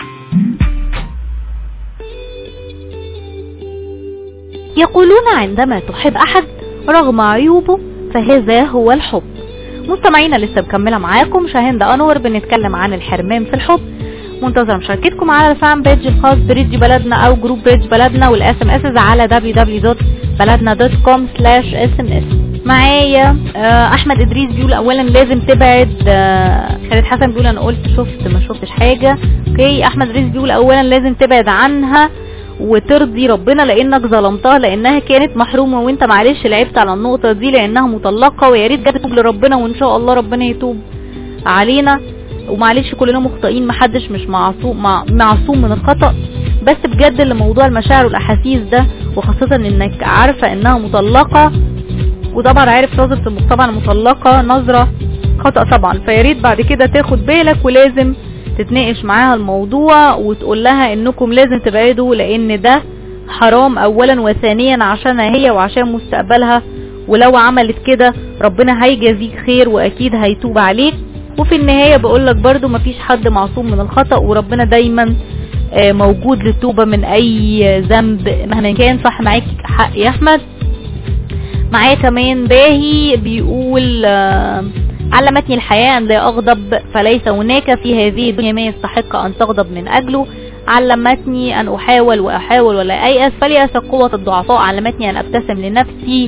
يقولون عندما تحب أحد رغم عيوبه فهذا هو الحب مستمعينا لسه مكملة معاكم شاهندة أنور بنتكلم عن الحرمان في الحب منتظر مشاركتكم على الفان بيج الخاص بريديو بلدنا او جروب بيج بلدنا والاس ام اس على www.baladna.com/sms معايا آه، احمد ادريس بيقول اولا لازم تبعد آه، خالد حسن بيقول انا قلت شفت ما شفتش حاجه اوكي احمد ادريس بيقول اولا لازم تبعد عنها وترضي ربنا لانك ظلمتها لانها كانت محرومه وانت معلش لعبت على النقطه دي لانها مطلقه ويا ريت جت تتوب لربنا وان شاء الله ربنا يتوب علينا ومعلش كلنا مخطئين محدش مش معصوم مع- معصوم من الخطأ بس بجد لموضوع المشاعر والاحاسيس ده وخاصة انك عارفة انها مطلقة وطبعا عارف نظرة المجتمع المطلقة نظرة خطأ طبعا فيا ريت بعد كده تاخد بالك ولازم تتناقش معاها الموضوع وتقول لها انكم لازم تبعدوا لان ده حرام اولا وثانيا عشانها هي وعشان مستقبلها ولو عملت كده ربنا هيجازيك خير واكيد هيتوب عليك وفي النهاية بقولك برضو مفيش حد معصوم من الخطأ وربنا دايما آه، موجود للتوبة من اي ذنب مهما كان صح معاك حق يا احمد معايا كمان باهي بيقول آه، علمتني الحياة أن لا أغضب فليس هناك في هذه الدنيا ما يستحق أن تغضب من أجله علمتني أن أحاول وأحاول ولا أيأس فليأس قوة الضعفاء علمتني أن أبتسم لنفسي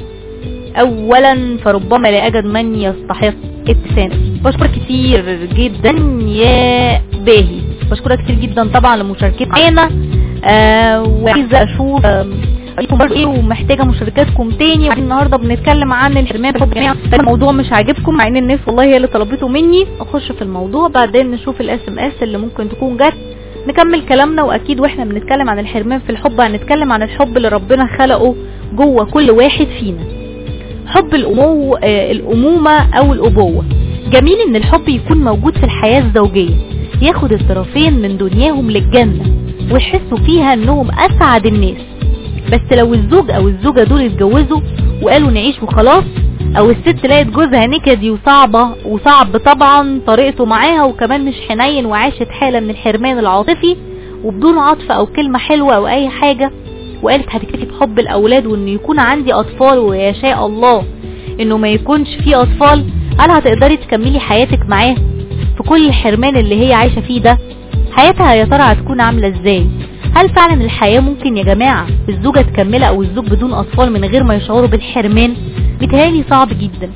أولا فربما لا أجد من يستحق ابتسام بشكرك كتير جدا يا باهي بشكرك كتير جدا طبعا لمشاركتك معانا آه وعايزة أشوف آه، رايكم برضه ايه ومحتاجه مشاركاتكم تاني النهارده بنتكلم عن الحرمان بالحب يا جماعه الموضوع مش عاجبكم مع ان الناس والله هي اللي طلبته مني اخش في الموضوع بعدين نشوف الاس ام اس اللي ممكن تكون جت نكمل كلامنا واكيد واحنا بنتكلم عن الحرمان في الحب هنتكلم عن الحب اللي ربنا خلقه جوه كل واحد فينا حب الأمو آه، الأمومة أو الأبوة جميل إن الحب يكون موجود في الحياة الزوجية ياخد الطرفين من دنياهم للجنة ويحسوا فيها إنهم أسعد الناس بس لو الزوج أو الزوجة دول اتجوزوا وقالوا نعيش وخلاص أو الست لقت جوزها نكدي وصعبة وصعب طبعا طريقته معاها وكمان مش حنين وعاشت حالة من الحرمان العاطفي وبدون عطف أو كلمة حلوة أو أي حاجة وقالت هتكتفي بحب الاولاد وان يكون عندي اطفال ويا شاء الله انه ما يكونش فيه اطفال هل هتقدري تكملي حياتك معاه في كل الحرمان اللي هي عايشة فيه ده حياتها يا ترى هتكون عاملة ازاي هل فعلا الحياة ممكن يا جماعة الزوجة تكملها او الزوج بدون اطفال من غير ما يشعروا بالحرمان بيتهيألي صعب جدا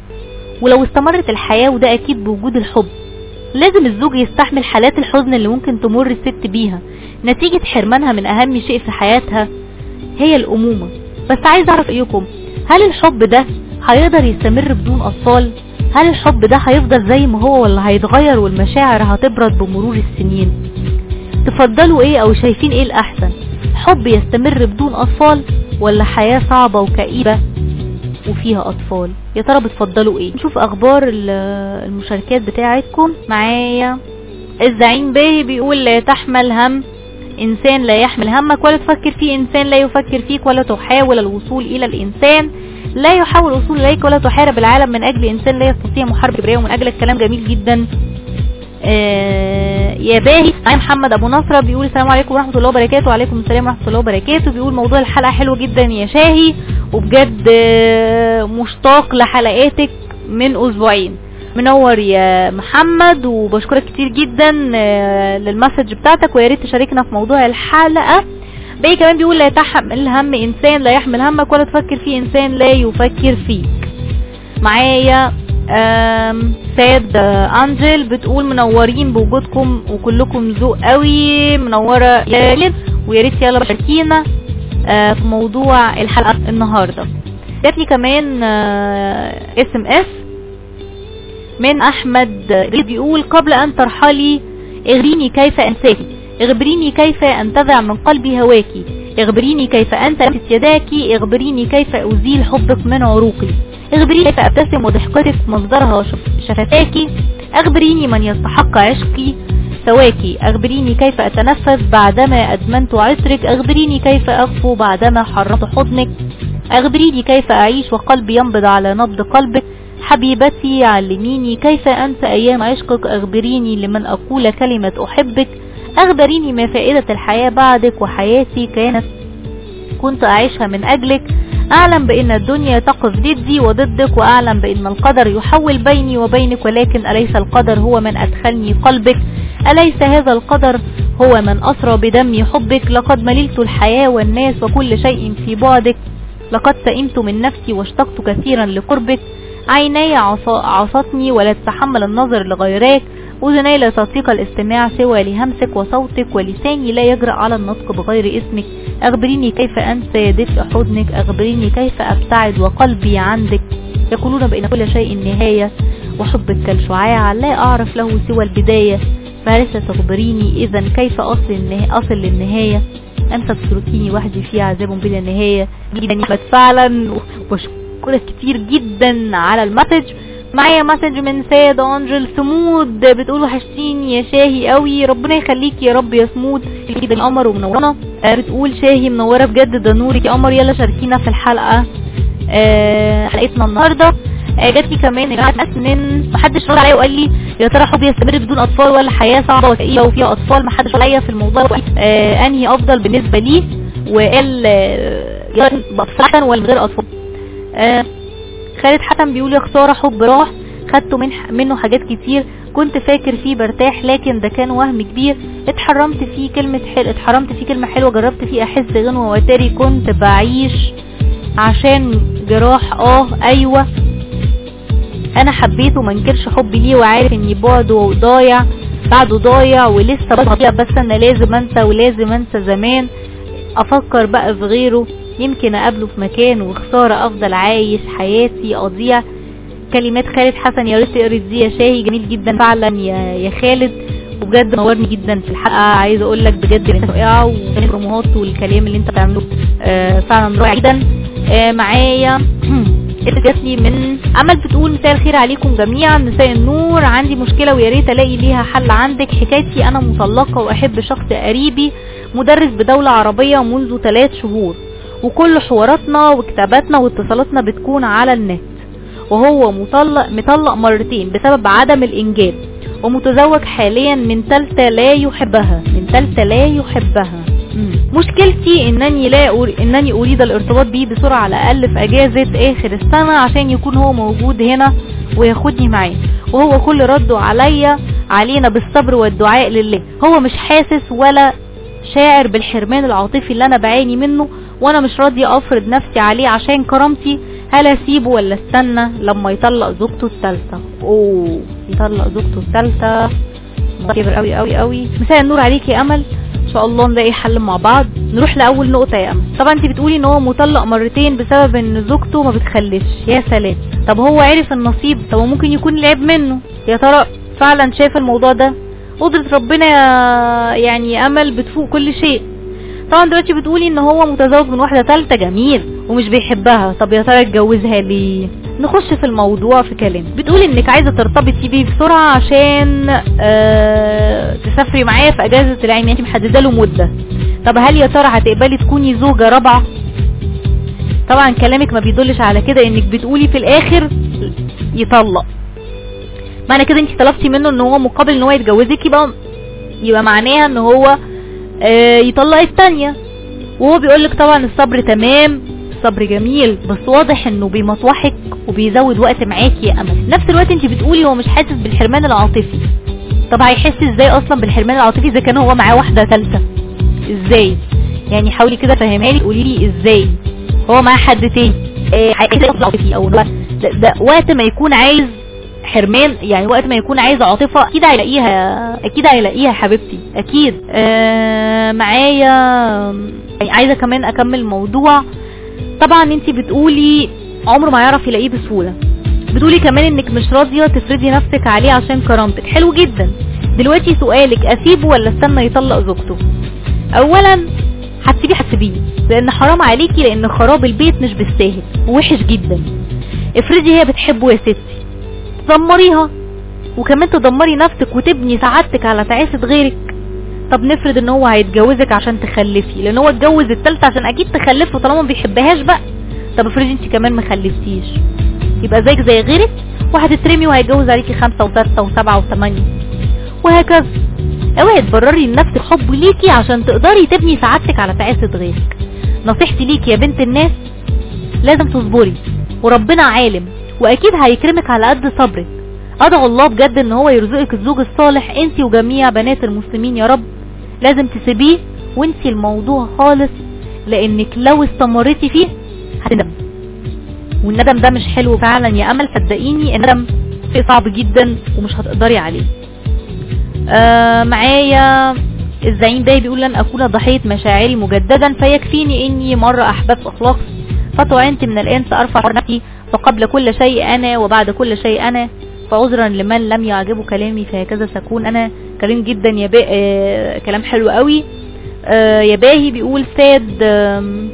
ولو استمرت الحياة وده اكيد بوجود الحب لازم الزوج يستحمل حالات الحزن اللي ممكن تمر الست بيها نتيجة حرمانها من أهم شيء في حياتها هي الأمومة بس عايز أعرف إيكم هل الحب ده هيقدر يستمر بدون أطفال؟ هل الحب ده هيفضل زي ما هو ولا هيتغير والمشاعر هتبرد بمرور السنين؟ تفضلوا إيه أو شايفين إيه الأحسن؟ حب يستمر بدون أطفال ولا حياة صعبة وكئيبة وفيها أطفال؟ يا ترى بتفضلوا إيه؟ نشوف أخبار ال- المشاركات بتاعتكم معايا الزعيم باهي بيقول لا تحمل هم إنسان لا يحمل همك ولا تفكر في إنسان لا يفكر فيك ولا تحاول الوصول إلى الإنسان لا يحاول الوصول إليك ولا تحارب العالم من أجل إنسان لا يستطيع محاربة كبرياء ومن أجلك كلام جميل جدا آه يا باهي معايا محمد ابو نصرة بيقول السلام عليكم ورحمة الله وبركاته وعليكم السلام ورحمة الله وبركاته بيقول موضوع الحلقة حلو جدا يا شاهي وبجد آه، مشتاق لحلقاتك من اسبوعين منور يا محمد وبشكرك كتير جدا آه، للمسج بتاعتك ويا ريت تشاركنا في موضوع الحلقة باقي كمان بيقول لا تحمل هم انسان لا يحمل همك ولا تفكر في انسان لا يفكر فيك معايا آم، ساد آه، انجل بتقول منورين بوجودكم وكلكم ذوق قوي منوره يا ليل ويا ريت يلا شاركينا آه، في موضوع الحلقه النهارده جات لي كمان اس ام اس من احمد ريد بيقول قبل ان ترحلي اغريني كيف انساكي اخبريني كيف انتزع من قلبي هواكي اخبريني كيف انت لمست يداك اخبريني كيف ازيل حبك من عروقي اخبريني كيف ابتسم وضحكتك مصدرها شف- شفتاكي اخبريني من يستحق عشقي سواكي اخبريني كيف اتنفس بعدما ادمنت عطرك اخبريني كيف اغفو بعدما حرمت حضنك اخبريني كيف اعيش وقلبي ينبض على نبض قلبك حبيبتي علميني كيف انسى ايام عشقك اخبريني لمن اقول كلمة احبك اخبريني ما فائدة الحياة بعدك وحياتي كانت كنت أعيشها من أجلك أعلم بأن الدنيا تقف ضدي وضدك وأعلم بأن القدر يحول بيني وبينك ولكن أليس القدر هو من أدخلني قلبك أليس هذا القدر هو من أسرى بدمي حبك لقد مللت الحياة والناس وكل شيء في بعدك لقد سئمت من نفسي واشتقت كثيرا لقربك عيناي عصا- عصتني ولا تتحمل النظر لغيرك أذناي لا تطيق الاستماع سوى لهمسك وصوتك ولساني لا يجرأ على النطق بغير اسمك أخبريني كيف أنسى دفء حضنك أخبريني كيف أبتعد وقلبي عندك يقولون بأن كل شيء نهاية وحبك كالشعاع لا أعرف له سوى البداية فلست تخبريني إذا كيف أصل, النها... أصل للنهاية أنت تتركيني وحدي في عذاب بلا نهاية جدا فعلا وبشكرك كتير جدا على المسج معايا مسج من سيد انجل سمود بتقول وحشتيني يا شاهي قوي ربنا يخليك يا رب يا سمود كده القمر ومنوره آه، بتقول شاهي منوره بجد ده نورك يا قمر يلا شاركينا في الحلقه آه، حلقتنا النهارده آه، جات لي كمان ناس من محدش رد عليا وقال لي يا ترى حب يستمر بدون اطفال ولا حياه صعبه وكئيبه وفيها اطفال محدش رد عليا في الموضوع وقال آه، انهي افضل بالنسبه لي وقال آه، يا باطفال ولا من غير اطفال آه، خالد حسن بيقول يا خساره حب راح خدته من منه حاجات كتير كنت فاكر فيه برتاح لكن ده كان وهم كبير اتحرمت فيه كلمة حلو اتحرمت فيه كلمة حلوة جربت فيه احس غنوة واتاري كنت بعيش عشان جراح اه ايوه انا حبيته منكرش حبي ليه وعارف اني بعده ضايع بعده ضايع ولسه بضيع بس انا لازم انسى ولازم انسى زمان افكر بقى في غيره يمكن اقابله في مكان وخسارة افضل عايش حياتي اضيع كلمات خالد حسن يا ريت تقري دي يا شاهي جميل جدا فعلا يا يا خالد وبجد نورني جدا في الحلقه عايزه اقول لك بجد انت رائعه والبروموهات والكلام اللي انت بتعمله آه فعلا رائع جدا آه معايا اللي جات لي من امل بتقول مساء الخير عليكم جميعا مساء النور عندي مشكله ويا ريت الاقي ليها حل عندك حكايتي انا مطلقه واحب شخص قريبي مدرس بدوله عربيه منذ ثلاث شهور وكل حواراتنا وكتاباتنا واتصالاتنا بتكون على النت وهو مطلق مطلق مرتين بسبب عدم الانجاب ومتزوج حاليا من تالتة لا يحبها من تالتة لا يحبها مم. مشكلتي انني لا أر... انني اريد الارتباط بيه بسرعة على الاقل في اجازة اخر السنة عشان يكون هو موجود هنا وياخدني معاه وهو كل رده عليا علينا بالصبر والدعاء لله هو مش حاسس ولا شاعر بالحرمان العاطفي اللي انا بعاني منه وانا مش راضية افرض نفسي عليه عشان كرامتي هل اسيبه ولا استنى لما يطلق زوجته الثالثه اوه يطلق زوجته الثالثه كبر قوي قوي قوي مساء النور عليك يا امل ان شاء الله نلاقي حل مع بعض نروح لاول نقطه يا امل طبعا انت بتقولي ان هو مطلق مرتين بسبب ان زوجته ما بتخلفش يا سلام طب هو عرف النصيب طب هو ممكن يكون العيب منه يا ترى فعلا شاف الموضوع ده قدرة ربنا يا يعني يا امل بتفوق كل شيء طبعا دلوقتي بتقولي ان هو متزوج من واحده ثالثه جميل ومش بيحبها طب يا ترى اتجوزها ليه نخش في الموضوع في كلام بتقولي انك عايزه ترتبطي بيه بسرعه عشان آه تسافري معاه في اجازه العين انت محدده له مده طب هل يا ترى هتقبلي تكوني زوجه رابعه طبعا كلامك ما بيدلش على كده انك بتقولي في الاخر يطلق معنى كده انت طلبتي منه ان هو مقابل ان هو يتجوزك يبقى يبقى معناها ان هو آه، يطلق التانية وهو بيقولك طبعا الصبر تمام الصبر جميل بس واضح انه بيمطوحك وبيزود وقت معاكي يا امل في نفس الوقت انت بتقولي هو مش حاسس بالحرمان العاطفي طب هيحس ازاي اصلا بالحرمان العاطفي اذا كان هو معاه واحده ثالثه ازاي يعني حاولي كده فهمها لي قولي لي ازاي هو معاه حد تاني آه، هيحس بالعاطفي او ده, ده وقت ما يكون عايز حرمان يعني وقت ما يكون عايز عاطفة اكيد هيلاقيها اكيد هيلاقيها يا حبيبتي اكيد آه معايا يعني عايزة كمان اكمل الموضوع طبعا انت بتقولي عمره ما يعرف يلاقيه بسهولة بتقولي كمان انك مش راضية تفرضي نفسك عليه عشان كرامتك حلو جدا دلوقتي سؤالك اسيبه ولا استنى يطلق زوجته اولا هتسيبيه هتسيبيه لان حرام عليكي لان خراب البيت مش بالساهل ووحش جدا افرضي هي بتحبه يا ستي تدمريها وكمان تدمري نفسك وتبني سعادتك على تعاسة غيرك طب نفرض ان هو هيتجوزك عشان تخلفي لان هو اتجوز التالتة عشان اكيد تخلفه طالما ما بيحبهاش بقى طب افرضي انت كمان ما خلفتيش يبقى زيك زي غيرك وهتترمي وهيتجوز عليكي خمسة وستة وسبعة وثمانية وهكذا اوعي تبرري لنفسك حب ليكي عشان تقدري تبني سعادتك على تعاسة غيرك نصيحتي ليكي يا بنت الناس لازم تصبري وربنا عالم واكيد هيكرمك على قد صبرك ادعو الله بجد ان هو يرزقك الزوج الصالح انت وجميع بنات المسلمين يا رب لازم تسيبيه وانسي الموضوع خالص لانك لو استمرتي فيه هتندم والندم ده مش حلو فعلا يا امل صدقيني الندم شيء صعب جدا ومش هتقدري عليه آه معايا الزعيم ده بيقول لن اكون ضحية مشاعري مجددا فيكفيني اني مرة احببت اخلاق فطعنت من الان سارفع نفسي فقبل كل شيء انا وبعد كل شيء انا فعذرا لمن لم يعجبه كلامي فهكذا سكون انا كريم جدا يا با... آه كلام حلو قوي آه يا باهي بيقول ساد آم،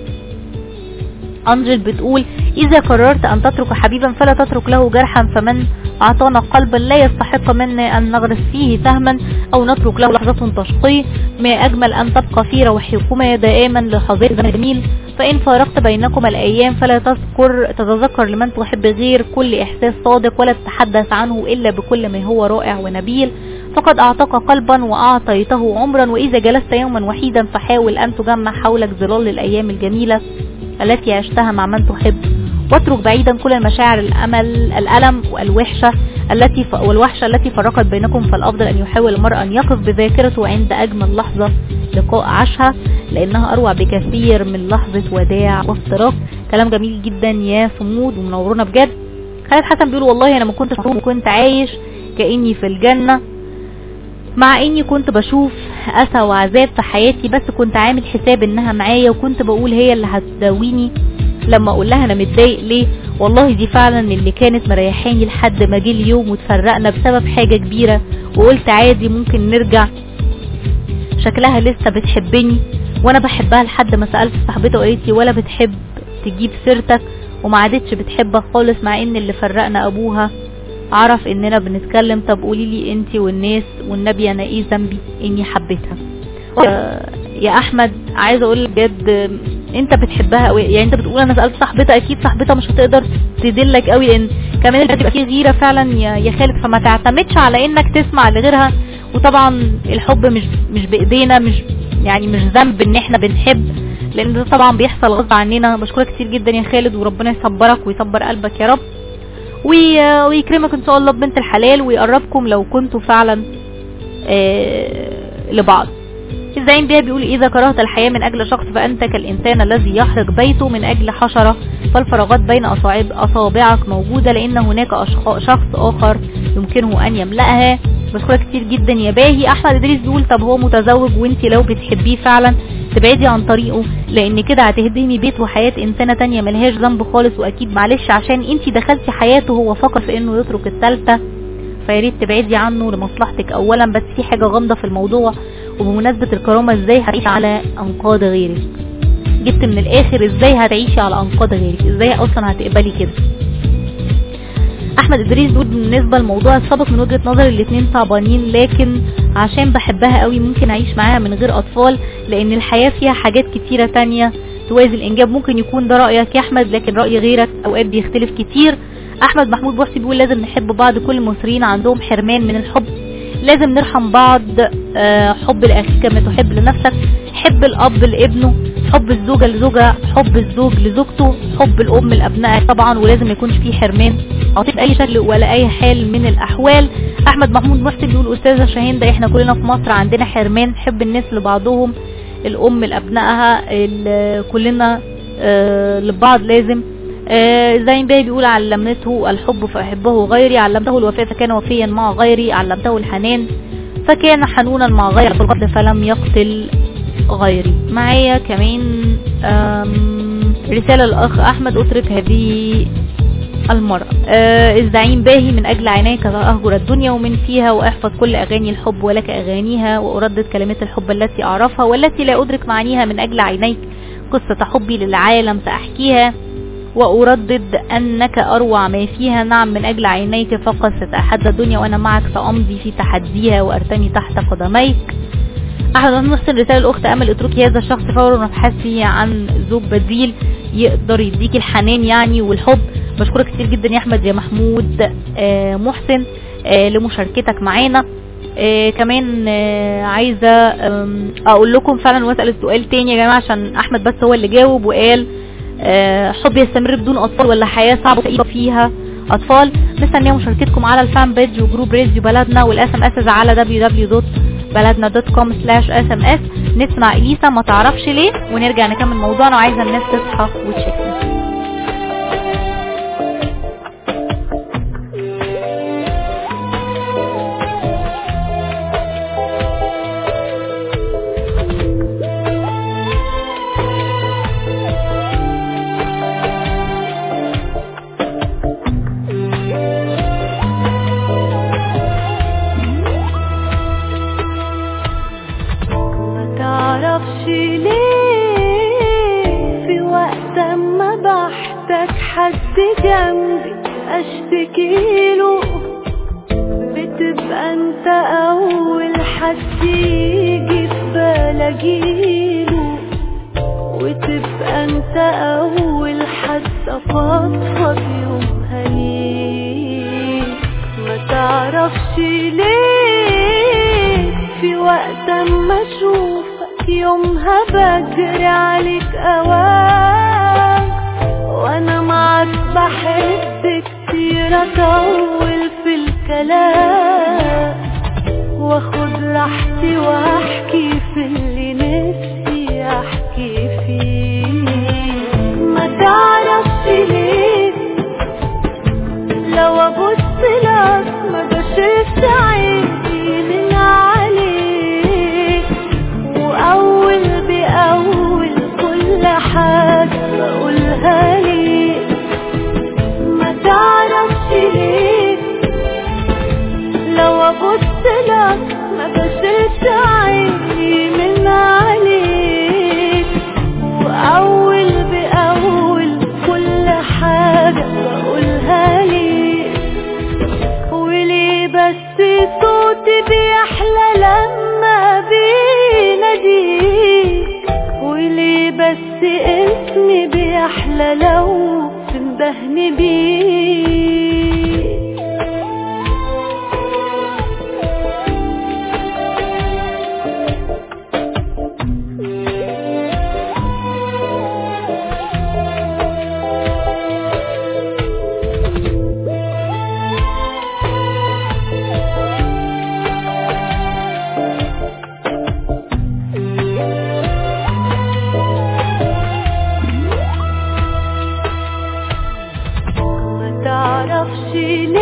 انجل بتقول اذا قررت ان تترك حبيبا فلا تترك له جرحا فمن اعطانا قلبا لا يستحق منا ان نغرس فيه سهما او نترك له لحظة تشقي ما اجمل ان تبقى في روحكما دائما لحظات جميل فان فارقت بينكما الايام فلا تذكر تتذكر لمن تحب غير كل احساس صادق ولا تتحدث عنه الا بكل ما هو رائع ونبيل فقد اعتق قلبا واعطيته عمرا واذا جلست يوما وحيدا فحاول ان تجمع حولك ظلال الايام الجميلة التي عشتها مع من تحب واترك بعيدا كل المشاعر الامل الالم والوحشه التي ف... والوحشه التي فرقت بينكم فالافضل ان يحاول المرء ان يقف بذاكرته عند اجمل لحظه لقاء عاشها لانها اروع بكثير من لحظه وداع وافتراق كلام جميل جدا يا صمود ومنورونا بجد خالد حسن بيقول والله انا ما كنتش محروم وكنت عايش كاني في الجنه مع اني كنت بشوف اسى وعذاب في حياتي بس كنت عامل حساب انها معايا وكنت بقول هي اللي هتداويني لما اقول لها انا متضايق ليه والله دي فعلا اللي كانت مريحاني لحد ما جه اليوم وتفرقنا بسبب حاجة كبيرة وقلت عادي ممكن نرجع شكلها لسه بتحبني وانا بحبها لحد ما سألت صاحبتها وقالت لي ولا بتحب تجيب سيرتك وما عادتش بتحبك خالص مع ان اللي فرقنا ابوها عرف اننا بنتكلم طب قولي لي انت والناس والنبي انا ايه ذنبي اني حبيتها آه، يا احمد عايزه اقول بجد آه، انت بتحبها قوي يعني انت بتقول انا سالت صاحبتها اكيد صاحبتها مش هتقدر تدلك قوي لان كمان انت بتبقى فيه غيره فعلا يا يا خالد فما تعتمدش على انك تسمع لغيرها وطبعا الحب مش مش بايدينا مش يعني مش ذنب ان احنا بنحب لان ده طبعا بيحصل غصب عننا بشكرك كتير جدا يا خالد وربنا يصبرك ويصبر قلبك يا رب وي- ويكرمك ان شاء الله ببنت الحلال ويقربكم لو كنتوا فعلا آه، لبعض الزعيم بيها بيقول إذا كرهت الحياة من أجل شخص فأنت كالإنسان الذي يحرق بيته من أجل حشرة فالفراغات بين أصابع أصابعك موجودة لأن هناك أشخ- شخص آخر يمكنه أن يملأها بشكرك كتير جدا يا باهي أحمد إدريس بيقول طب هو متزوج وانت لو بتحبيه فعلا تبعدي عن طريقه لأن كده هتهدمي بيت وحياة إنسانة تانية ملهاش ذنب خالص وأكيد معلش عشان انت دخلتي حياته هو فكر في إنه يترك التالتة فياريت تبعدي عنه لمصلحتك اولا بس في حاجة غامضة في الموضوع وبمناسبة الكرامة ازاي هتعيشي على انقاض غيرك جبت من الاخر ازاي هتعيشي على انقاض غيرك ازاي اصلا هتقبلي كده احمد ادريس بيقول بالنسبة للموضوع السابق من وجهة نظري الاتنين صعبانين لكن عشان بحبها قوي ممكن اعيش معاها من غير اطفال لان الحياة فيها حاجات كتيرة تانية توازي الانجاب ممكن يكون ده رأيك يا احمد لكن رأي غيرك اوقات بيختلف كتير احمد محمود بوحسي بيقول لازم نحب بعض كل المصريين عندهم حرمان من الحب لازم نرحم بعض آه، حب الاخي كما تحب لنفسك حب الاب لابنه حب الزوجة لزوجها حب الزوج لزوجته حب الام لابنائها طبعا ولازم ما يكونش فيه حرمان عاطفة اي شكل ولا اي حال من الاحوال احمد محمود محسن بيقول استاذة شاهين ده احنا كلنا في مصر عندنا حرمان حب الناس لبعضهم الام لابنائها ال- كلنا آه، لبعض لازم آه، زين باي بيقول علمته الحب فأحبه غيري علمته الوفاء فكان وفيا مع غيري علمته الحنان فكان حنونا مع غيري في القتل فلم يقتل غيري معايا كمان آم، رسالة الأخ أحمد أترك هذه المرأة آه الزعيم باهي من أجل عينيك أهجر الدنيا ومن فيها وأحفظ كل أغاني الحب ولك أغانيها وأردد كلمات الحب التي أعرفها والتي لا أدرك معانيها من أجل عينيك قصة حبي للعالم سأحكيها وأردد أنك أروع ما فيها نعم من أجل عينيك فقط ستتحدى الدنيا وأنا معك سأمضي في تحديها وأرتمي تحت قدميك أحمد محمد محسن رسالة الأخت أمل اتركي هذا الشخص فورا وابحثي عن زوج بديل يقدر يديك الحنان يعني والحب بشكرك كتير جدا يا أحمد يا محمود آه، محسن آه، لمشاركتك معانا آه كمان آه عايزة آم، اقول لكم فعلا واسأل السؤال تاني يا جماعة عشان احمد بس هو اللي جاوب وقال آه حب يستمر بدون اطفال ولا حياة صعبة وكئيبة فيها اطفال مستنية مشاركتكم على الفان بيج وجروب راديو بلدنا والاس ام اس على www.بلدنا.com slash sms نسمع اليسا ما تعرفش ليه ونرجع نكمل موضوعنا وعايزة الناس تصحى وتشكل ما تعرفش ليه في وقت ما بحتاج حد جنبي اشتكيله بتبقى انت اول حد يجي في بالي اجيله وتبقى انت اول حد افضفض يومها ليك ما تعرفش ليه في وقت اما اشوفك يومها بجري عليك اوام وانا معاك بحب كتير اطول في الكلام واخد راحتي واحكي في اللي نفسي احكي فيه ما تعرفش ليه لو ابص لك ما بشوفش عيني من عليك واول باول كل حاجه بقولها ليك ما تعرفش ليه لو ابص لك ما بشوفش عيني من عليك واول باول كل حاجه بقولها ليك وليه بس صوتي بيحلى لما بيناديك وليه بس اسمي بيحلى لو تندهني بيه ما تعرفش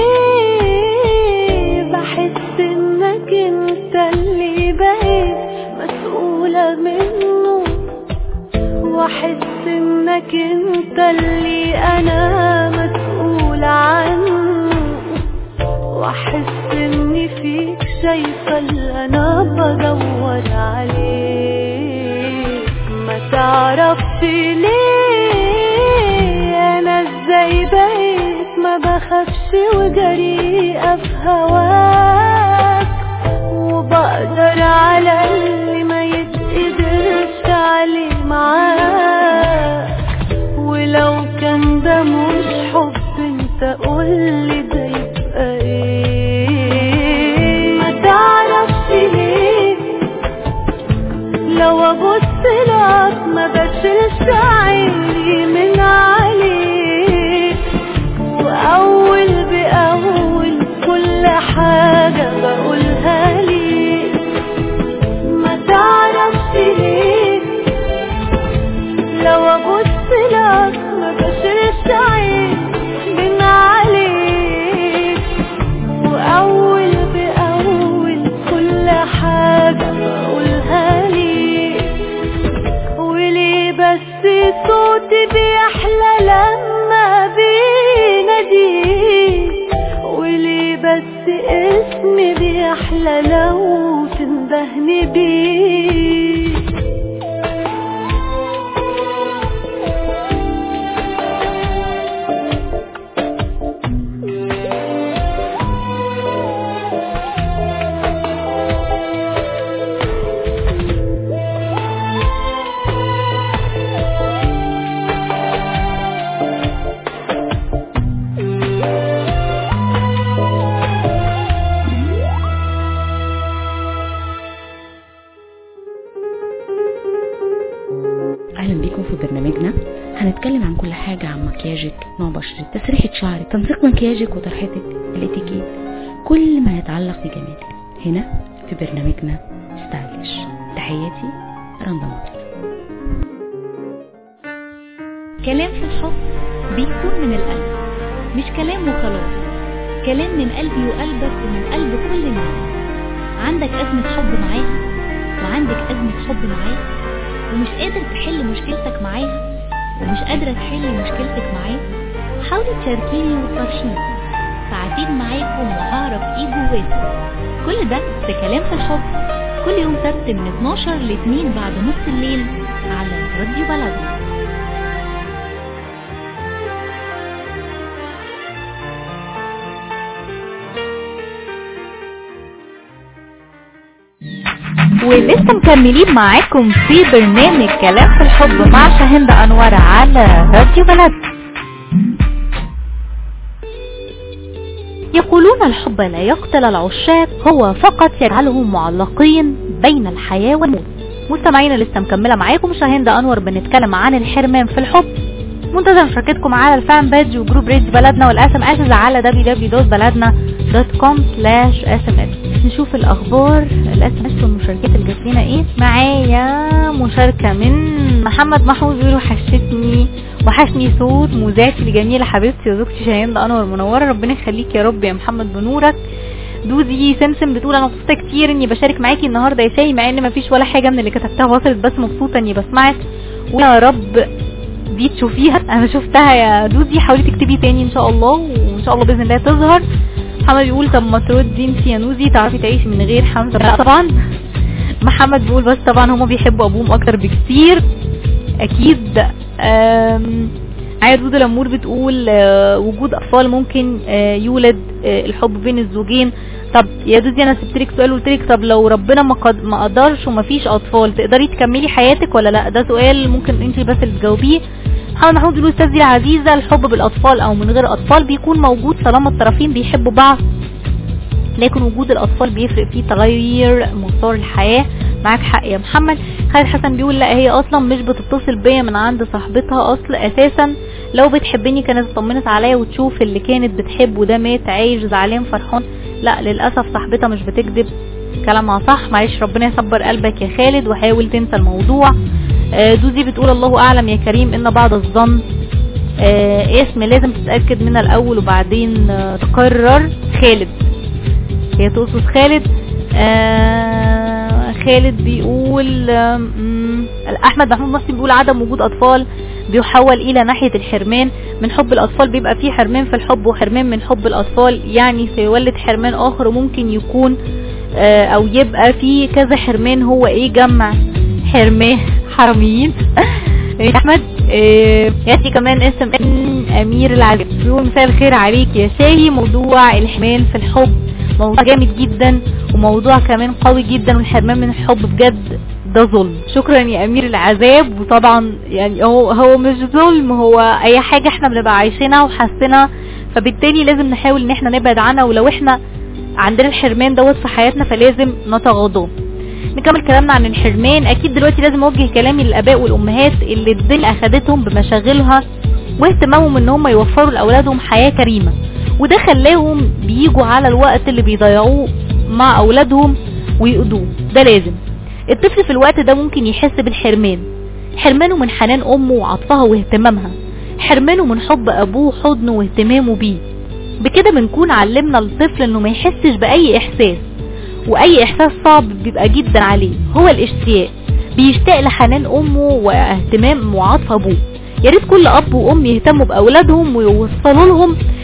ليه بحس انك انت اللي بقيت مسؤولة منه واحس انك انت اللي انا مسؤولة عنه واحس اني فيك شايفة اللي انا بدور عليه ما تعرفش ليه انا ازاي بقيت ما بخافش وجريئة في هواك وبقدر على اللي ما يتقدرش عليه معاك ولو كان ده مش حب انت قولي ده يبقى ايه ما تعرفش اسمي بيحلى لو تندهني بيه اهلا بيكم في برنامجنا هنتكلم عن كل حاجة عن مكياجك نوع بشرتك تسريحة شعرك تنسيق مكياجك وطرحتك الاتيكيت كل ما يتعلق بجمالك هنا في برنامجنا ستايلش تحياتي رندا مطر كلام في الحب بيكون من القلب مش كلام وخلاص كلام من قلبي وقلبك ومن قلب كل الناس عندك أزمة حب معاها وعندك أزمة حب معاه ومش قادر تحل مشكلتك معاها ومش قادرة تحل مشكلتك معاه حاولي تشاركيني وتفرشيني ساعتين معاكم وهعرف ايه جواكم كل ده في كلام في الحب كل يوم سبت من 12 ل 2 بعد نص الليل على راديو بلدنا ولسه مكملين معاكم في برنامج كلام في الحب مع شاهند انور على راديو بلد يقولون الحب لا يقتل العشاق هو فقط يجعلهم معلقين بين الحياة والموت مستمعينا لسه مكملة معاكم شاهند انور بنتكلم عن الحرمان في الحب منتظر مشاركتكم على الفان بيج وجروب ريدج بلدنا والاس ام اس على www.baladna.com sms نشوف الاخبار الاس ام اس والمشاركات اللي جات لنا ايه معايا مشاركه من محمد محمود بيقول وحشتني وحشني صوت مذاكر جميله حبيبتي وزوجتي شاهين انور منوره ربنا يخليك يا رب يا محمد بنورك دوزي سمسم بتقول انا مبسوطه كتير اني بشارك معاكي النهارده يا شاي مع ان مفيش ولا حاجه من اللي كتبتها وصلت بس مبسوطه اني بسمعك ويا رب دي تشوفيها انا شفتها يا دوزي حاولي تكتبي تاني ان شاء الله وان شاء الله باذن الله تظهر محمد بيقول طب ما تردي انت يا نوزي تعرفي تعيشي من غير حمزه لا طبعا محمد بيقول بس طبعا هما بيحبوا ابوهم اكتر بكتير اكيد آم، عاية دودة لمور بتقول آه، وجود اطفال ممكن آه، يولد آه، الحب بين الزوجين طب يا دودي انا سبت لك سؤال قلت لك طب لو ربنا ما قد ما قدرش وما فيش اطفال تقدري تكملي حياتك ولا لا ده سؤال ممكن انت بس اللي تجاوبيه محمد محمود بيقول استاذتي العزيزه الحب بالاطفال او من غير اطفال بيكون موجود طالما الطرفين بيحبوا بعض لكن وجود الاطفال بيفرق في تغير مسار الحياه معاك حق يا محمد خالد حسن بيقول لا هي اصلا مش بتتصل بيا من عند صاحبتها اصل اساسا لو بتحبني كانت اطمنت عليا وتشوف اللي كانت بتحبه ده مات عايش زعلان فرحان لا للاسف صاحبتها مش بتكذب كلامها صح معلش ربنا يصبر قلبك يا خالد وحاول تنسى الموضوع آه، دوزي بتقول الله اعلم يا كريم ان بعض الظن آه، اسم لازم تتاكد منها الاول وبعدين آه، تقرر خالد هي تقصد خالد آه خالد بيقول آم، مم، احمد محمود مصري بيقول عدم وجود اطفال بيحول الى ناحية الحرمان من حب الاطفال بيبقى فيه حرمان في الحب وحرمان من حب الاطفال يعني سيولد حرمان اخر وممكن يكون آه او يبقى فيه كذا حرمان هو ايه جمع حرمان حراميين يا احمد آه، ياتي كمان اسم ابن امير العزيز بيقول مساء الخير عليك يا شاهي موضوع الحرمان في الحب موضوع جامد جدا وموضوع كمان قوي جدا والحرمان من الحب بجد ده ظلم شكرا يا امير العذاب وطبعا يعني هو هو مش ظلم هو اي حاجه احنا بنبقى عايشينها وحاسينها فبالتالي لازم نحاول ان احنا نبعد عنها ولو احنا عندنا الحرمان دوت في حياتنا فلازم نتغاضاه نكمل كلامنا عن الحرمان اكيد دلوقتي لازم اوجه كلامي للاباء والامهات اللي الدنيا اخدتهم بمشاغلها واهتمامهم ان هم يوفروا لاولادهم حياه كريمه وده خلاهم بيجوا على الوقت اللي بيضيعوه مع اولادهم ويقضوه ده لازم الطفل في الوقت ده ممكن يحس بالحرمان حرمانه من حنان امه وعطفها واهتمامها حرمانه من حب ابوه وحضنه واهتمامه بيه بكده بنكون علمنا الطفل انه ما يحسش باي احساس واي احساس صعب بيبقى جدا عليه هو الاشتياق بيشتاق لحنان امه واهتمام وعطف ابوه يا ريت كل اب وام يهتموا باولادهم ويوصلوا لهم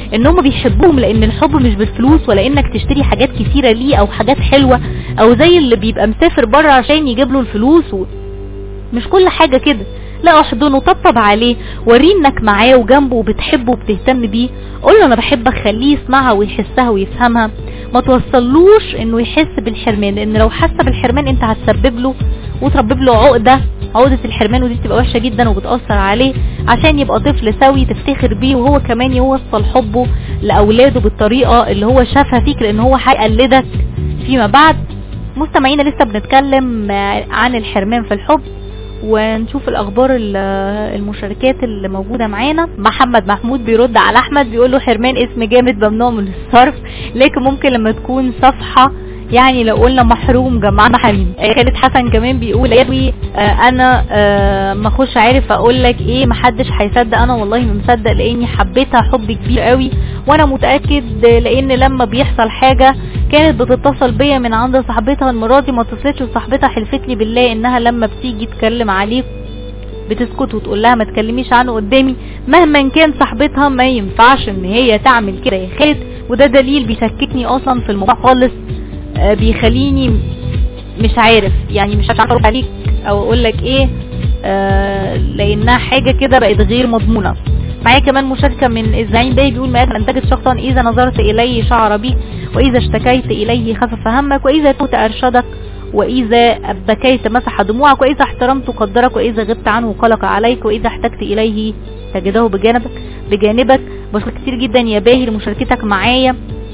ان هم بيحبوهم لان الحب مش بالفلوس ولا انك تشتري حاجات كتيرة ليه او حاجات حلوة او زي اللي بيبقى مسافر بره عشان يجيب له الفلوس و... مش كل حاجة كده لا احضنه طبطب عليه وريه انك معاه وجنبه وبتحبه وبتهتم بيه قول له انا بحبك خليه يسمعها ويحسها ويفهمها ما توصلوش انه يحس بالحرمان لان لو حس بالحرمان انت هتسبب له وتربب له عقدة عقدة الحرمان ودي بتبقى وحشة جدا وبتأثر عليه عشان يبقى طفل سوي تفتخر بيه وهو كمان يوصل حبه لأولاده بالطريقة اللي هو شافها فيك لان هو هيقلدك فيما بعد مستمعينا لسه بنتكلم عن الحرمان في الحب ونشوف الاخبار المشاركات اللي موجودة معانا محمد محمود بيرد على احمد بيقول له حرمان اسم جامد ممنوع من الصرف لكن ممكن لما تكون صفحة يعني لو قلنا محروم جمعنا حريم خالد حسن كمان بيقول يا آه انا آه ما اخش عارف اقول لك ايه محدش هيصدق انا والله ما مصدق لاني حبيتها حب كبير قوي وانا متاكد لان لما بيحصل حاجه كانت بتتصل بيا من عند صاحبتها المره دي ما اتصلتش وصاحبتها حلفت لي بالله انها لما بتيجي تكلم عليك بتسكت وتقول لها ما تكلميش عنه قدامي مهما كان صاحبتها ما ينفعش ان هي تعمل كده يا خالد وده دليل بيشككني اصلا في الموضوع خالص آه بيخليني مش عارف يعني مش عارف ارد عليك او اقول لك ايه آه لانها حاجه كده بقت غير مضمونه معايا كمان مشاركة من الزعيم باي بيقول ما من تجد شخصا إذا نظرت إليه شعر بك وإذا اشتكيت إليه خفف همك وإذا توت أرشدك وإذا بكيت مسح دموعك وإذا احترمت قدرك وإذا غبت عنه قلق عليك وإذا احتجت إليه تجده بجانبك بجانبك بشكر كتير جدا يا باهي لمشاركتك معايا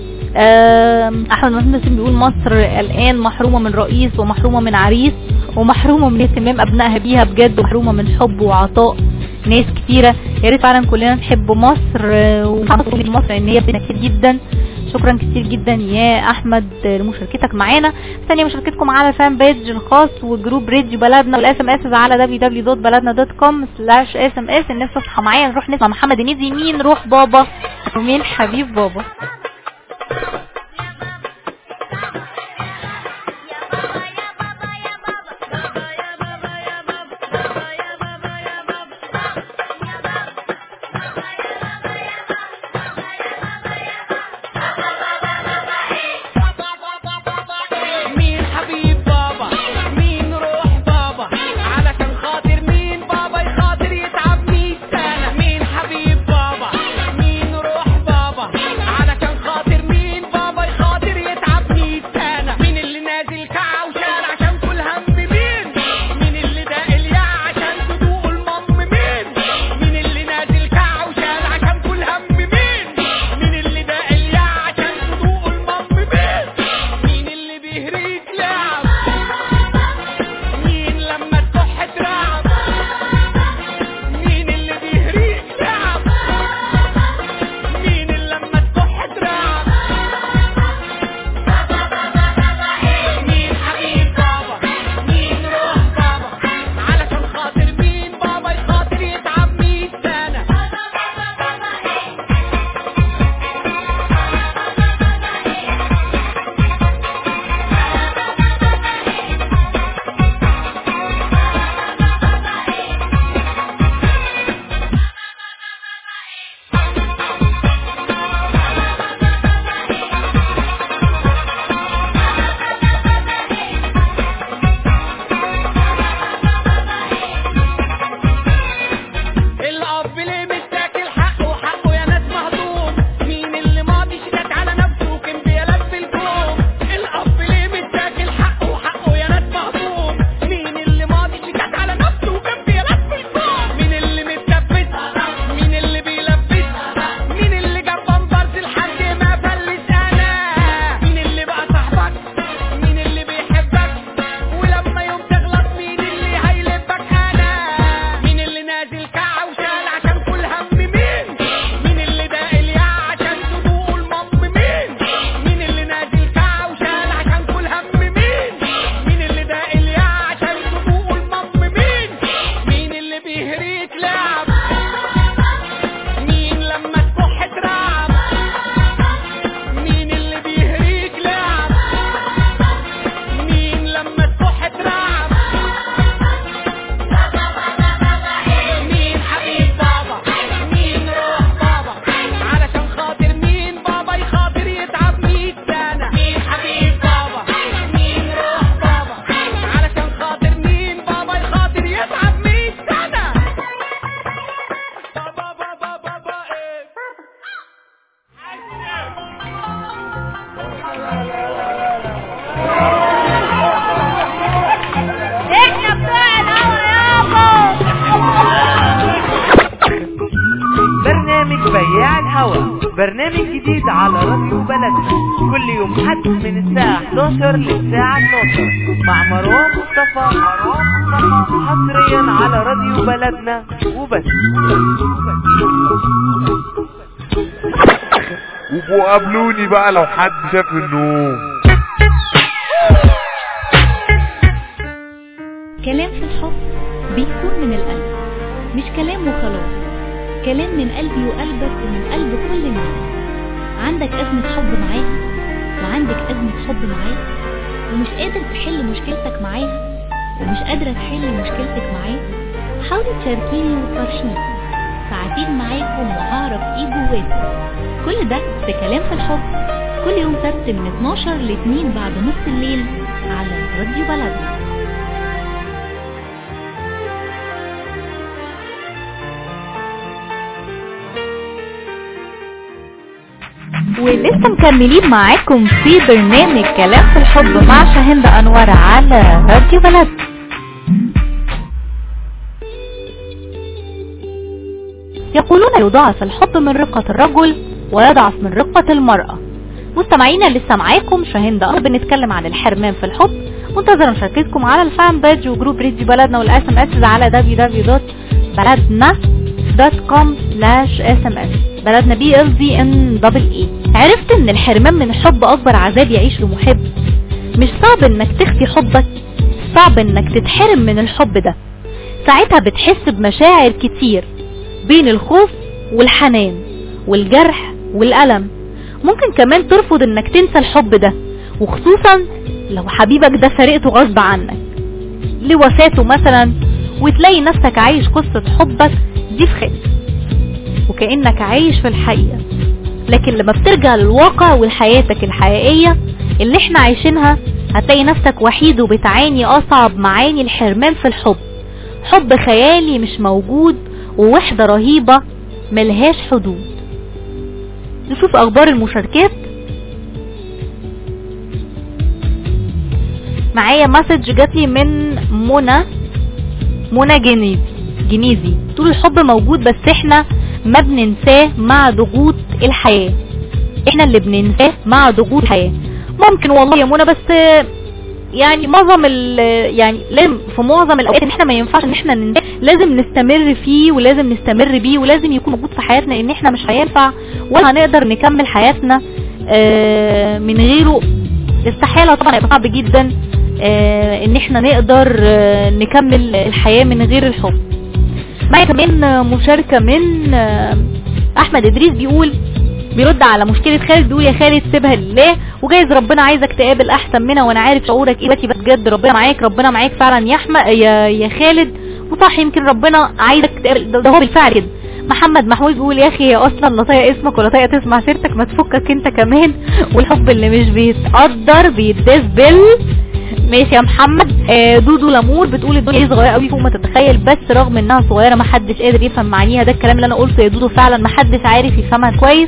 احمد محمد مسلم بيقول مصر الان محرومه من رئيس ومحرومه من عريس ومحرومه من اهتمام ابنائها بيها بجد ومحرومه من حب وعطاء ناس كتيره يا ريت فعلا كلنا نحب مصر ونحب مصر ان هي بنا كتير جدا شكرا كتير جدا يا احمد لمشاركتك معانا ثانيه مشاركتكم على الفان بيج الخاص وجروب ريديو بلدنا والاس ام اس على www.baladna.com/sms الناس تصحى معايا نروح نسمع محمد هنيدي مين روح بابا ومين حبيب بابا مين حبيب بابا مين روح بابا علشان خاطر مين بابا يخاطر يتعب مية سنة مين حبيب بابا مين روح بابا علشان الهوا برنامج جديد على راديو بلدنا كل يوم حد من الساعة 11 للساعة 12 مع مروان مصطفى مروان مصطفى حصريا على راديو بلدنا وبس وبقوا قابلوني بقى لو حد شاف النوم كلام في الحب بيكون من القلب مش كلام وخلاص كلام من قلبي وقلبك ومن قلب كل الناس عندك أزمة حب معاها وعندك أزمة حب معاه ومش قادر تحل مشكلتك معاها ومش قادرة تحل مشكلتك معاه حاولي تشاركيني وتفرشيني ساعتين معاكم وهعرف ايه جواكم كل ده في كلام في الحب كل يوم سبت من 12 ل 2 بعد نص الليل على راديو بلدنا ولسه مكملين معاكم في برنامج كلام في الحب مع شاهند انور على راديو بلد يقولون يضاعف الحب من رقة الرجل ويضعف من رقة المرأة مستمعينا لسه معاكم شاهند انور بنتكلم عن الحرمان في الحب منتظرة مشاركتكم على الفان بيج وجروب راديو بلدنا والاس ام اس على www.بلدنا.com slash sms بلدنا بي ال دي ان دبل اي عرفت ان الحرمان من الحب اكبر عذاب يعيش له محب مش صعب انك تخفي حبك صعب انك تتحرم من الحب ده ساعتها بتحس بمشاعر كتير بين الخوف والحنان والجرح والألم ممكن كمان ترفض انك تنسى الحب ده وخصوصا لو حبيبك ده فرقته غصب عنك لوفاته مثلا وتلاقي نفسك عايش قصة حبك دي في خير وكأنك عايش في الحقيقة لكن لما بترجع للواقع ولحياتك الحقيقية اللي احنا عايشينها هتلاقي نفسك وحيد وبتعاني أصعب معاني الحرمان في الحب حب خيالي مش موجود ووحدة رهيبة ملهاش حدود نشوف أخبار المشاركات معايا مسج جاتلي من منى منى جنيزي جنيزي طول الحب موجود بس احنا ما بننساه مع ضغوط الحياة احنا اللي بننساه مع ضغوط الحياة ممكن والله يا منى بس يعني معظم ال يعني لازم في معظم الاوقات ان احنا ما ينفعش ان احنا ننساه لازم نستمر فيه ولازم نستمر بيه ولازم يكون موجود في حياتنا ان احنا مش هينفع ولا هنقدر نكمل حياتنا اه من غيره استحالة طبعا هيبقى صعب جدا اه ان احنا نقدر اه نكمل الحياة من غير الحب معايا كمان مشاركة من احمد ادريس بيقول بيرد على مشكلة خالد بيقول يا خالد سيبها لله وجايز ربنا عايزك تقابل احسن منها وانا عارف شعورك ايه بس بجد ربنا معاك ربنا معاك فعلا يا احمد يا يا خالد وصح يمكن ربنا عايزك تقابل ده هو بالفعل كده محمد محمود بيقول يا اخي هي اصلا لا طايقه اسمك ولا طايقه تسمع سيرتك ما تفكك انت كمان والحب اللي مش بيتقدر بيتداس بال ماشي يا محمد آه دودو لامور بتقول الدنيا صغيره قوي فوق ما تتخيل بس رغم انها صغيره ما حدش قادر يفهم معانيها ده الكلام اللي انا قلته يا دودو فعلا ما حدش عارف يفهمها كويس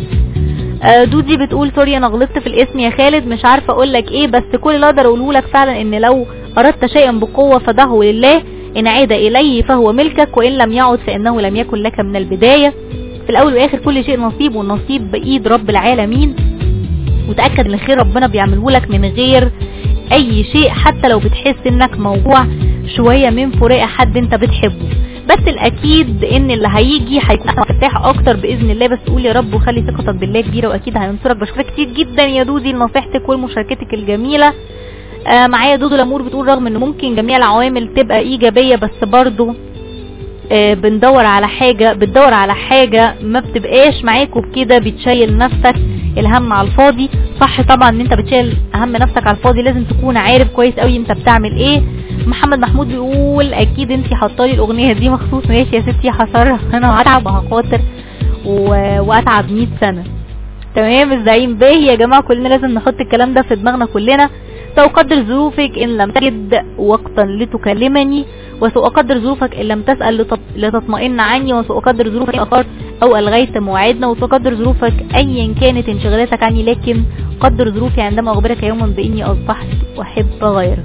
آه دودي بتقول سوري انا غلطت في الاسم يا خالد مش عارفه اقول لك ايه بس كل اللي اقدر اقوله لك فعلا ان لو اردت شيئا بقوه فده لله ان عاد اليه فهو ملكك وان لم يعد فانه لم يكن لك من البدايه في الاول والاخر كل شيء نصيب والنصيب بايد رب العالمين وتاكد ان الخير ربنا بيعمله لك من غير اي شيء حتى لو بتحس انك موجوع شوية من فراق حد انت بتحبه بس الاكيد ان اللي هيجي هيكون مرتاح اكتر باذن الله بس قول يا رب وخلي ثقتك بالله كبيره واكيد هينصرك بشكرك كتير جدا يا دودي لنصيحتك ومشاركتك الجميله آه معايا دودو لامور بتقول رغم ان ممكن جميع العوامل تبقى ايجابيه بس برضو آه بندور على حاجة بتدور على حاجة ما بتبقاش معاك وبكده بتشيل نفسك الهم على الفاضي صح طبعا ان انت بتشيل اهم نفسك على الفاضي لازم تكون عارف كويس قوي انت بتعمل ايه محمد محمود بيقول اكيد انت حطالي الاغنية دي مخصوص ماشي يا ستي هصرف انا وهتعب وهخاطر و... واتعب 100 سنة تمام الزعيم باهي يا جماعة كلنا لازم نحط الكلام ده في دماغنا كلنا سأقدر ظروفك إن لم تجد وقتا لتكلمني وسأقدر ظروفك إن لم تسأل لتطمئن عني وسأقدر ظروفك أخر أو ألغيت موعدنا وسأقدر ظروفك أيا كانت انشغالاتك عني لكن قدر ظروفي عندما أخبرك يوما بإني أصبحت أحب غيرك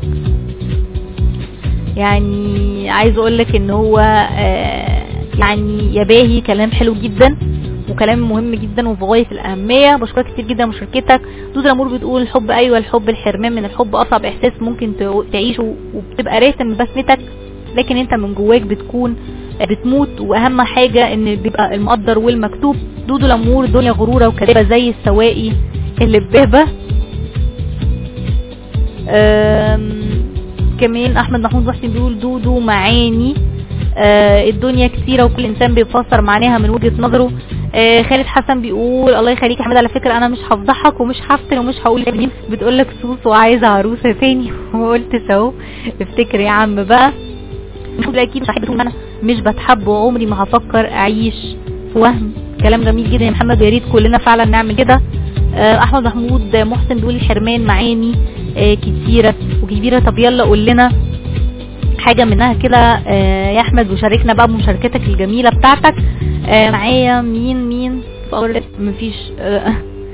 يعني عايز أقولك إن هو آه يعني يباهي كلام حلو جدا وكلام مهم جدا وفي غايه الاهميه بشكرك كتير جدا مشاركتك دودة الامور بتقول الحب ايوه الحب الحرمان من الحب اصعب احساس ممكن ت- تعيشه وبتبقى راسم بسمتك لكن انت من جواك بتكون بتموت واهم حاجه ان بيبقى المقدر والمكتوب دودو الامور دنيا غروره وكذبه زي السواقي اللي ببهبه أم، كمان احمد محمود محسن بيقول دودو معاني آه الدنيا كتيرة وكل انسان بيفسر معناها من وجهة نظره آه خالد حسن بيقول الله يخليك يا حمد على فكرة انا مش هفضحك ومش هفتن ومش هقول مين بتقول لك سوس وعايزة عروسة تاني وقلت سو افتكر يا عم بقى المفروض اكيد صاحبته ان انا مش بتحب وعمري ما هفكر اعيش في وهم كلام جميل جدا يا محمد يا ريت كلنا فعلا نعمل كده آه، احمد محمود محسن بيقول الحرمان معاني آه، كتيره وكبيره طب يلا قول لنا حاجه منها كده آه، يا احمد وشاركنا بقى بمشاركتك الجميله بتاعتك آه، معايا مين مين في اول مفيش آه،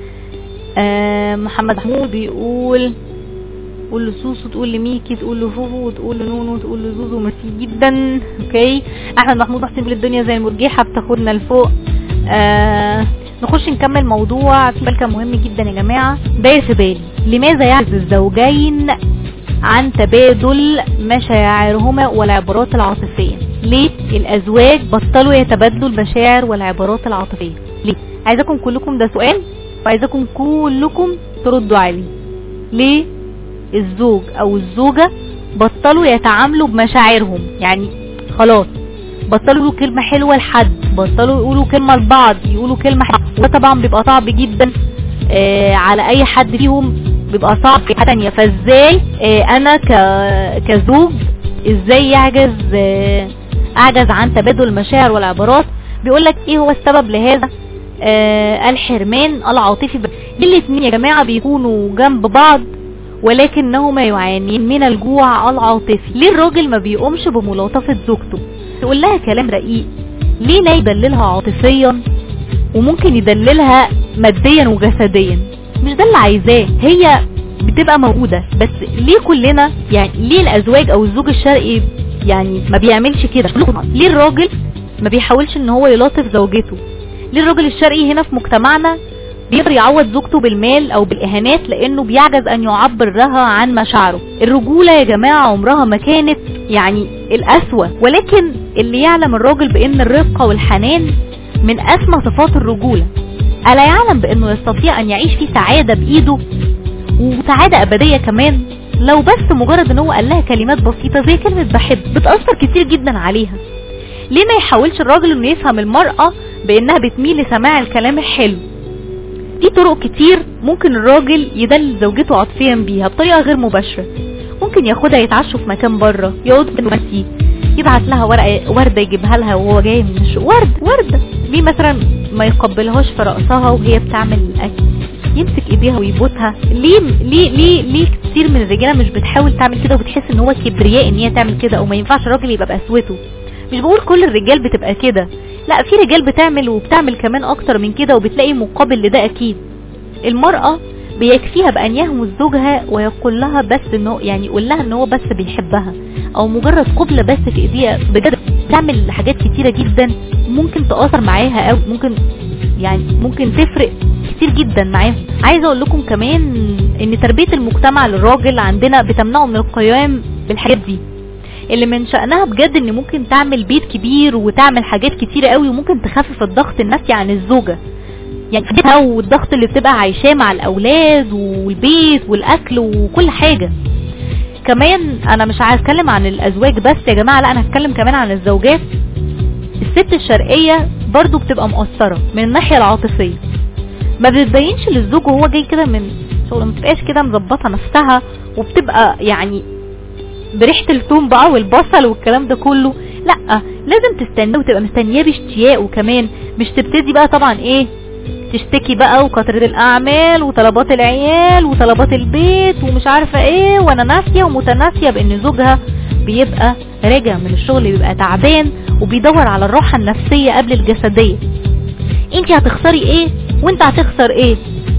آه، محمد محمود بيقول تقول له سوسو تقول لميكي تقول له فوفو وتقول له نونو تقول له زوزو ميرسي جدا اوكي احمد محمود محسن بيقول الدنيا زي المرجحه بتاخدنا لفوق آه نخش نكمل موضوع في بالك مهم جدا يا جماعه داير في بالي لماذا يعجز الزوجين عن تبادل مشاعرهما والعبارات العاطفيه ليه الازواج بطلوا يتبادلوا المشاعر والعبارات العاطفيه ليه عايزاكم كلكم ده سؤال وعايزاكم كلكم تردوا عليه ليه الزوج او الزوجة بطلوا يتعاملوا بمشاعرهم يعني خلاص بطلوا يقولوا كلمة حلوة لحد بطلوا يقولوا كلمة لبعض يقولوا كلمة حلوة وده طبعا بيبقى صعب جدا آه على اي حد فيهم بيبقى صعب في حاجة تانية فازاي آه انا ك... كزوج ازاي يعجز آه اعجز عن تبادل المشاعر والعبارات بيقول لك ايه هو السبب لهذا آه الحرمان العاطفي ليه الاثنين يا جماعة بيكونوا جنب بعض ولكنهما يعانين من الجوع العاطفي ليه الراجل ما بيقومش بملاطفة زوجته تقول لها كلام رقيق ليه لا يدللها عاطفيا وممكن يدللها ماديا وجسديا مش ده اللي عايزاه هي بتبقى موجودة بس ليه كلنا يعني ليه الازواج او الزوج الشرقي يعني ما بيعملش كده ليه الراجل ما بيحاولش ان هو يلاطف زوجته ليه الراجل الشرقي هنا في مجتمعنا بيقدر يعوض زوجته بالمال او بالاهانات لانه بيعجز ان يعبر لها عن مشاعره الرجولة يا جماعة عمرها ما كانت يعني الاسوأ ولكن اللي يعلم الراجل بان الرقة والحنان من اسمى صفات الرجولة الا يعلم بانه يستطيع ان يعيش في سعادة بايده وسعادة ابدية كمان لو بس مجرد ان هو قال لها كلمات بسيطة زي كلمة بحب بتأثر كتير جدا عليها ليه ما يحاولش الراجل انه يفهم المرأة بانها بتميل لسماع الكلام الحلو في طرق كتير ممكن الراجل يدلل زوجته عاطفيا بيها بطريقة غير مباشرة ممكن ياخدها يتعشوا في مكان بره يقعدوا في المسجد يبعت لها ورقة وردة يجيبها لها وهو جاي من الشغل ورد وردة ليه مثلا ما يقبلهاش في رأسها وهي بتعمل الأكل يمسك ايديها ويبوسها ليه ليه ليه ليه كتير من الرجاله مش بتحاول تعمل كده وبتحس ان هو كبرياء ان هي تعمل كده او ما ينفعش الراجل يبقى بقسوته مش بقول كل الرجال بتبقى كده لا في رجال بتعمل وبتعمل كمان اكتر من كده وبتلاقي مقابل لده اكيد المرأة بيكفيها بأن يهمس زوجها ويقول لها بس انه يعني يقول لها ان هو بس بيحبها او مجرد قبلة بس في ايديها بجد تعمل حاجات كتيرة جدا ممكن تأثر معاها او ممكن يعني ممكن تفرق كتير جدا معاهم عايزه اقول لكم كمان ان تربية المجتمع للراجل عندنا بتمنعه من القيام بالحاجات دي اللي من شأنها بجد ان ممكن تعمل بيت كبير وتعمل حاجات كتيرة قوي وممكن تخفف الضغط النفسي عن الزوجة يعني حاجتها والضغط اللي بتبقى عايشاه مع الاولاد والبيت والاكل وكل حاجة كمان انا مش عايز اتكلم عن الازواج بس يا جماعة لا انا هتكلم كمان عن الزوجات الست الشرقية برضو بتبقى مؤثرة من الناحية العاطفية ما بتبينش للزوج وهو جاي كده من شغل ما بتبقاش كده مظبطة نفسها وبتبقى يعني بريحة الثوم بقى والبصل والكلام ده كله لا لازم تستنى وتبقى مستنياه باشتياق وكمان مش تبتدي بقى طبعا ايه تشتكي بقى وكثرة الاعمال وطلبات العيال وطلبات البيت ومش عارفة ايه وانا ناسية ومتناسية بان زوجها بيبقى راجع من الشغل بيبقى تعبان وبيدور على الراحة النفسية قبل الجسدية انت هتخسري ايه وانت هتخسر ايه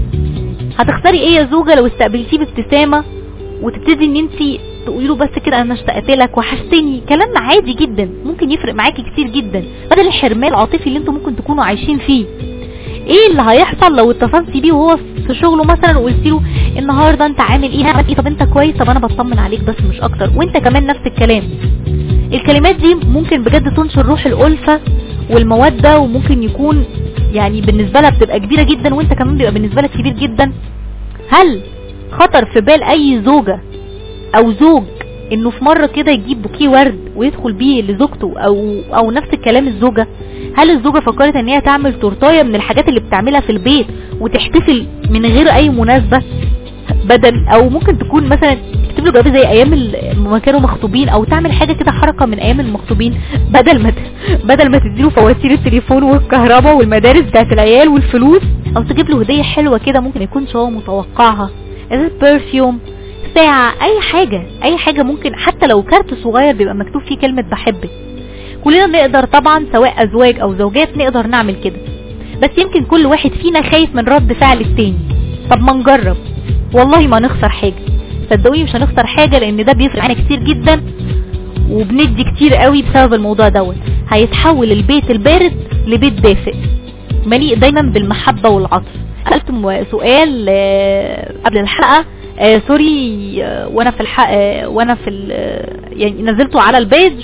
هتخسري ايه يا زوجة لو استقبلتيه بابتسامة وتبتدي ان انت تقولي له بس كده انا اشتقت لك وحشتني كلام عادي جدا ممكن يفرق معاكي كتير جدا بدل الحرمان العاطفي اللي انتوا ممكن تكونوا عايشين فيه ايه اللي هيحصل لو اتصلتي بيه وهو في شغله مثلا وقلت له النهارده انت عامل ايه عامل ايه طب انت كويس طب انا بطمن عليك بس مش اكتر وانت كمان نفس الكلام الكلمات دي ممكن بجد تنشر روح الألفة والمودة وممكن يكون يعني بالنسبة لها بتبقى كبيرة جدا وانت كمان بيبقى بالنسبة لك كبير جدا هل خطر في بال اي زوجة او زوج انه في مرة كده يجيب بوكيه ورد ويدخل بيه لزوجته او او نفس الكلام الزوجة هل الزوجة فكرت ان هي تعمل تورتاية من الحاجات اللي بتعملها في البيت وتحتفل من غير اي مناسبة بدل او ممكن تكون مثلا تكتب له جواب زي ايام ال- ما كانوا مخطوبين او تعمل حاجه كده حركه من ايام المخطوبين بدل ما ت- بدل ما تديله فواتير التليفون والكهرباء والمدارس بتاعت العيال والفلوس او تجيب له هديه حلوه كده ممكن يكونش هو متوقعها ازازه برفيوم ساعه اي حاجه اي حاجه ممكن حتى لو كارت صغير بيبقى مكتوب فيه كلمه بحبك كلنا نقدر طبعا سواء ازواج او زوجات نقدر نعمل كده بس يمكن كل واحد فينا خايف من رد فعل التاني طب ما نجرب والله ما نخسر حاجة صدقوني مش هنخسر حاجة لان ده بيفرق معانا كتير جدا وبندي كتير قوي بسبب الموضوع دوت هيتحول البيت البارد لبيت دافئ مليء دايما بالمحبة والعطف سألت م- سؤال آه، قبل الحلقة آه، سوري آه، وانا في الحلقة وانا في ال- آه، يعني نزلته على البيج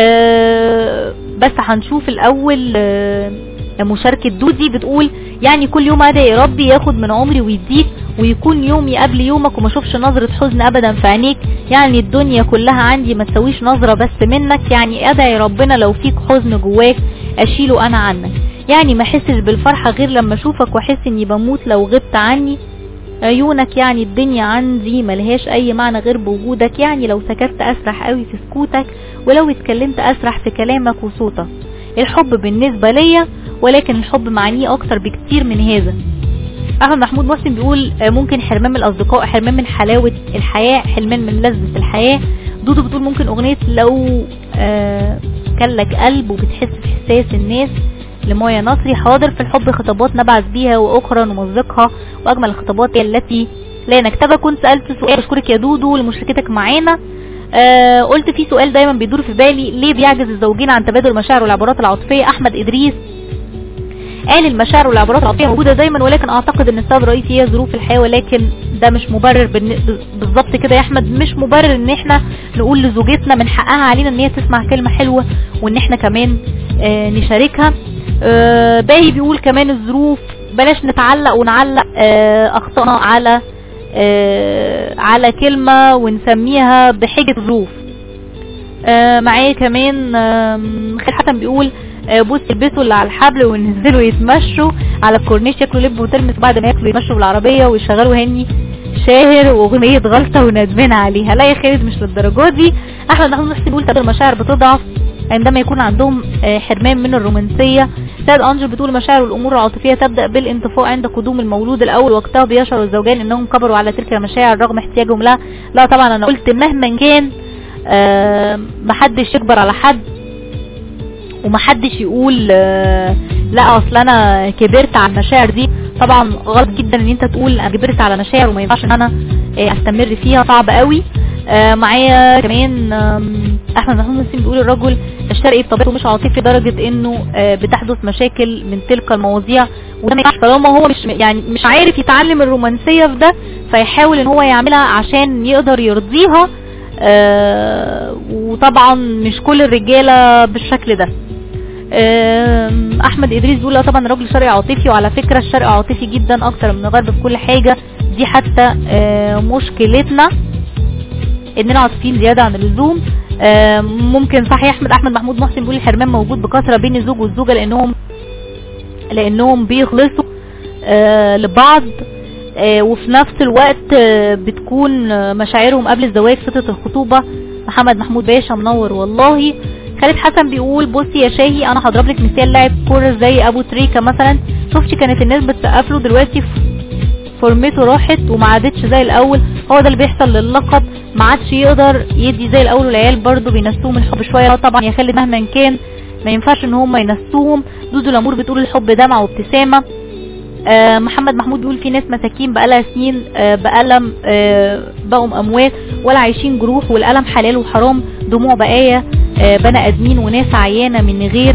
آه، بس هنشوف الاول آه، مشاركة دودي بتقول يعني كل يوم ادعي يا ربي ياخد من عمري ويديك ويكون يومي قبل يومك وما اشوفش نظرة حزن ابدا في عينيك يعني الدنيا كلها عندي ما تسويش نظرة بس منك يعني ادعي ربنا لو فيك حزن جواك اشيله انا عنك يعني ما احسش بالفرحة غير لما اشوفك واحس اني بموت لو غبت عني عيونك يعني الدنيا عندي ملهاش اي معنى غير بوجودك يعني لو سكت اسرح قوي في سكوتك ولو اتكلمت اسرح في كلامك وصوتك الحب بالنسبة ليا ولكن الحب معانيه اكتر بكتير من هذا احمد محمود محسن بيقول آه، ممكن حرمان من الاصدقاء حرمان من حلاوة الحياة حرمان من لذة الحياة دودو بتقول ممكن اغنية لو آه كان لك قلب وبتحس بحساس الناس لمايا نصري حاضر في الحب خطابات نبعث بيها واخرى نمزقها واجمل الخطابات هي التي لا نكتبها كنت سألت سؤال بشكرك يا دودو لمشاركتك معانا آه قلت في سؤال دايما بيدور في بالي ليه بيعجز الزوجين عن تبادل المشاعر والعبارات العاطفية احمد ادريس قال المشاعر والعبارات العاطفية موجودة دايما ولكن اعتقد ان السبب الرئيسي هي ظروف الحياة ولكن ده مش مبرر بالن- بالظبط كده يا احمد مش مبرر ان احنا نقول لزوجتنا من حقها علينا ان هي تسمع كلمة حلوة وان احنا كمان آه نشاركها آه باهي بيقول كمان الظروف بلاش نتعلق ونعلق آه اخطائنا على آه على كلمة ونسميها بحجة ظروف آه معايا كمان آم، خالد حسن بيقول آه، بص يلبسوا اللي على الحبل وينزلوا يتمشوا على الكورنيش ياكلوا لب وترمس بعد ما ياكلوا يتمشوا بالعربية ويشغلوا هني شاهر واغنية غلطة وندمان عليها لا يا خالد مش للدرجة دي احمد محمود محسن بيقول تبادل المشاعر بتضعف عندما يكون عندهم آه، حرمان من الرومانسية سيد انجل بتقول المشاعر والامور العاطفية تبدأ بالانطفاء عند قدوم المولود الاول وقتها بيشعر الزوجان انهم كبروا على تلك المشاعر رغم احتياجهم لها لا طبعا انا قلت مهما كان آه، محدش يكبر على حد ومحدش يقول آه، لا اصل انا كبرت على المشاعر دي طبعا غلط جدا ان انت تقول انا كبرت على مشاعر وما ينفعش ان انا آه، استمر فيها صعب قوي آه، معايا كمان آم، احمد محمود مسلم بيقول الرجل الشرقي بطبيعته مش عاطفي لدرجه انه آه، بتحدث مشاكل من تلك المواضيع وده ما ينفعش طالما هو مش يعني مش عارف يتعلم الرومانسيه في ده فيحاول ان هو يعملها عشان يقدر يرضيها آه، وطبعا مش كل الرجاله بالشكل ده آم، احمد ادريس بيقول لا طبعا الراجل شرقي عاطفي وعلى فكره الشرق عاطفي جدا اكتر من الغرب في كل حاجه دي حتى آه، مشكلتنا اننا عاطفيين زياده عن اللزوم آم، ممكن صحيح احمد احمد محمود محسن بيقول الحرمان موجود بكثره بين الزوج والزوجه لانهم لانهم بيخلصوا آه، لبعض آه، وفي نفس الوقت آه، بتكون آه، مشاعرهم قبل الزواج فترة الخطوبة محمد محمود باشا منور والله خالد حسن بيقول بصي يا شاهي انا هضرب لك مثال لاعب كوره زي ابو تريكة مثلا شفتي كانت الناس بتسقف له دلوقتي فورمته راحت وما عادتش زي الاول هو ده اللي بيحصل للقب ما عادش يقدر يدي زي الاول والعيال برضو بينسوهم الحب شويه آه طبعا يا خالد مهما كان ما ينفعش ان هم ينسوهم دودو الامور بتقول الحب دمعه وابتسامه آه، محمد محمود بيقول في ناس مساكين بقالها سنين آه، بألم آه، بقوا أموات ولا عايشين جروح والألم حلال وحرام دموع بقايا آه، بني آدمين وناس عيانة من غير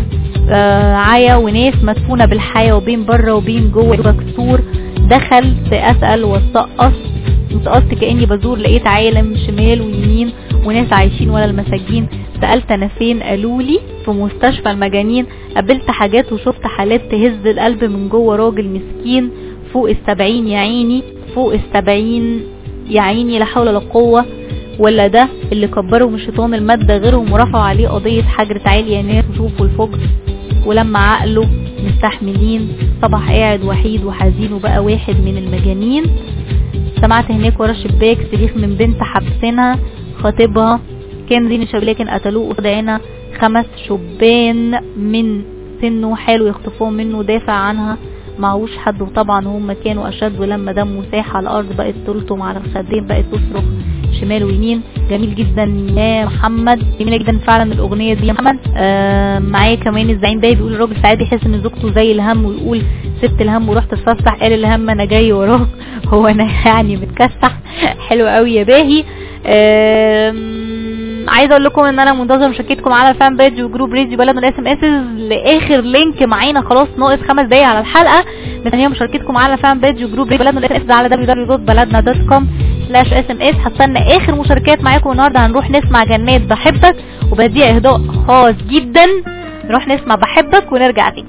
آه عيا وناس مدفونة بالحياة وبين بره وبين جوه مكسور دخلت اسأل واتسقص وسقطت كأني بزور لقيت عالم شمال ويمين وناس عايشين ولا المساجين سألت انا فين قالوا لي في مستشفى المجانين قابلت حاجات وشفت حالات تهز القلب من جوه راجل مسكين فوق السبعين يا عيني فوق السبعين يا عيني لا حول ولا قوة ولا ده اللي كبرهم الشيطان المادة غيرهم ورفعوا عليه قضية حجر تعالي يا ناس وشوفوا الفجر ولما عقله مستحملين صبح قاعد وحيد وحزين وبقى واحد من المجانين سمعت هناك ورا الشباك صريخ من بنت حابسينها خطيبها كان زين الشباب لكن قتلوه قصاد عينها خمس شبان من سنه حاله يخطفوهم منه دافع عنها معهوش حد وطبعا هم كانوا اشد ولما دمه ساح على الارض بقت تلطم على الخدين بقت تصرخ شمال ويمين جميل جدا يا محمد جميله جدا فعلا الاغنيه دي يا محمد آه معايا كمان الزعيم باي بيقول الراجل ساعات يحس ان زوجته زي الهم ويقول سبت الهم ورحت اتفسح قال الهم انا جاي وراك هو انا يعني متكسح حلو قوي يا باهي آه عايزه اقول لكم ان انا منتظر مشاركتكم على الفان بيج وجروب راديو بلد والاس ام اس لاخر لينك معانا خلاص ناقص خمس دقايق على الحلقه مستنيه مشاركتكم على الفان بيج وجروب راديو بلد والاس ام اس على www.baladna.com سلاش اس ام اس هستنى اخر مشاركات معاكم النهارده هنروح نسمع جنات بحبك وبديع اهداء خاص جدا نروح نسمع بحبك ونرجع تاني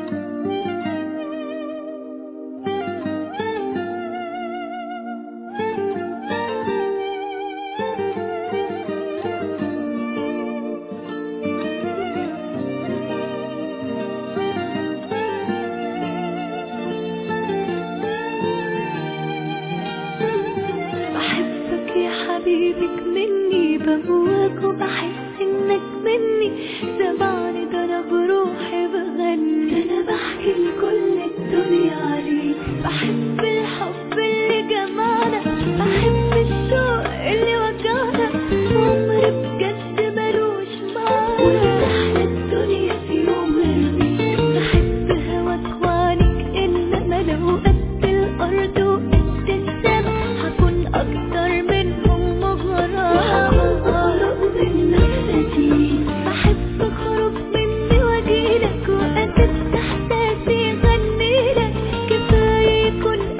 بحبك يا حبيبك مني بهواك وبحس انك مني سمعني ده انا بروحي بغني ده انا بحكي لكل الدنيا عليك بحب الحب اللي جمعنا بحب الشوق اللي وجعنا عمري بجد ملوش معنى وتحلى الدنيا في يوم غيري بحب هواك وعنيك انما لو قد الارض وقد السما هكون اكتر منهم مغرى وهخرج من نفسي بحب اخرج مني واجيلك وقت احساسي غنيلك كفايه يكون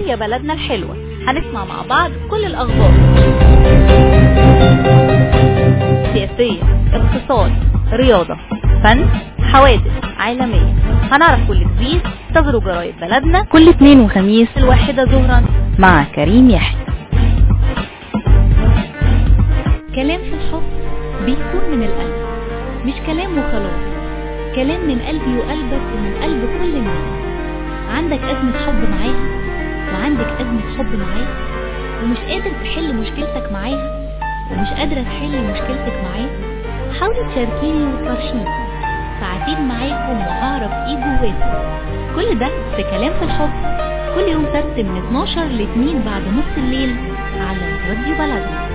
يا بلدنا الحلوة هنسمع مع بعض كل الأخبار سياسية اقتصاد رياضة فن حوادث عالمية هنعرف كل جديد انتظروا جرايد بلدنا كل اثنين وخميس الواحدة ظهرا مع كريم يحيى كلام في الحب بيكون من القلب مش كلام وخلاص كلام من قلبي وقلبك ومن قلب كل الناس عندك أزمة حب معاها وعندك أزمة حب معاه ومش قادر تحل مشكلتك معاها ومش قادرة تحل مشكلتك معاه حاولي تشاركيني وتفرشيني ساعتين معاكم وهعرف ايه جواكم كل ده في كلام في الحب كل يوم سبت من 12 ل 2 بعد نص الليل على راديو بلدنا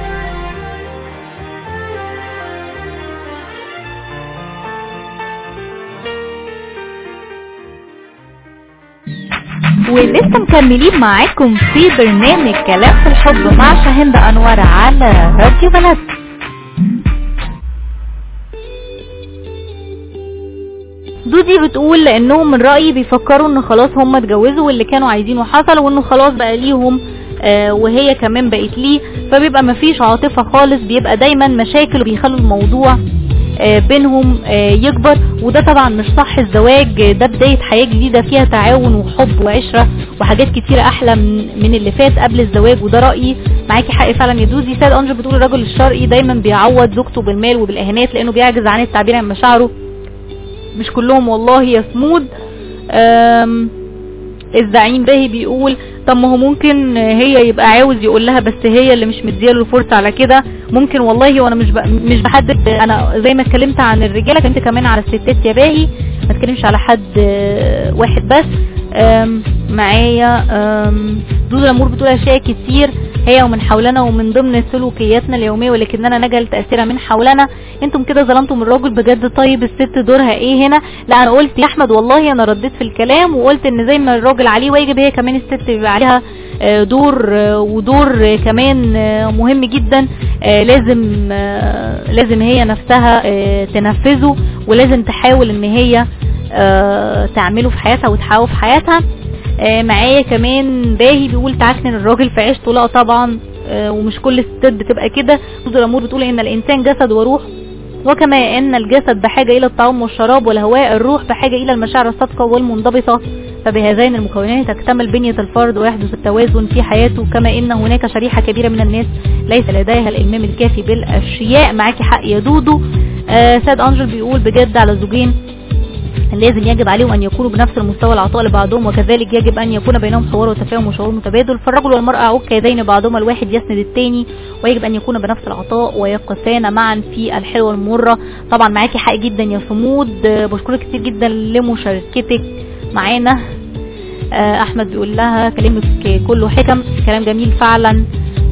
ولسه مكملين معاكم في برنامج كلام في الحب مع شاهند انور على راديو بلد دودي بتقول لانهم من رأيي بيفكروا ان خلاص هم اتجوزوا واللي كانوا عايزينه حصل وانه خلاص بقى ليهم آه وهي كمان بقت ليه فبيبقى مفيش عاطفة خالص بيبقى دايما مشاكل وبيخلوا الموضوع آه بينهم آه يكبر وده طبعا مش صح الزواج ده بداية حياة جديدة فيها تعاون وحب وعشرة وحاجات كتيرة احلى من, من اللي فات قبل الزواج وده رأيي معاكي حق فعلا يا دوزي سيد انجل بتقول الرجل الشرقي دايما بيعوض زوجته بالمال وبالاهانات لانه بيعجز عن التعبير عن مشاعره مش كلهم والله يا سمود الزعيم باهي بيقول طب ما هو ممكن هي يبقى عاوز يقول لها بس هي اللي مش مدياله الفرصه على كده ممكن والله وانا مش مش بحدد انا زي ما اتكلمت عن الرجاله كنت كمان على الستات يا باهي ما اتكلمش على حد واحد بس معايا دود الامور بتقول اشياء كتير هي ومن حولنا ومن ضمن سلوكياتنا اليوميه ولكننا نجل تاثيرها من حولنا انتم كده ظلمتم الراجل بجد طيب الست دورها ايه هنا لا انا قلت يا احمد والله انا رديت في الكلام وقلت ان زي ما الراجل عليه واجب هي كمان الست بيبقى عليها دور ودور كمان مهم جدا لازم لازم هي نفسها تنفذه ولازم تحاول ان هي تعمله في حياتها وتحاول في حياتها معايا كمان باهي بيقول تعكنن الراجل في عيشته لا طبعا ومش كل الستات بتبقى كده الامور بتقول ان الانسان جسد وروح وكما ان الجسد بحاجة الى الطعام والشراب والهواء الروح بحاجة الى المشاعر الصادقة والمنضبطة فبهذين المكونين تكتمل بنية الفرد ويحدث التوازن في حياته كما ان هناك شريحة كبيرة من الناس ليس لديها الالمام الكافي بالاشياء معاكي حق يا دودو آه سيد انجل بيقول بجد على زوجين لازم يجب عليهم ان يكونوا بنفس المستوى العطاء لبعضهم وكذلك يجب ان يكون بينهم حوار وتفاهم وشعور متبادل فالرجل والمرأة عود كيدين بعضهما الواحد يسند الثاني ويجب ان يكون بنفس العطاء ويقفان معا في الحلوة والمرة طبعا معاكي حق جدا يا صمود بشكرك كتير جدا لمشاركتك معانا احمد بيقول لها كلامك كله حكم كلام جميل فعلا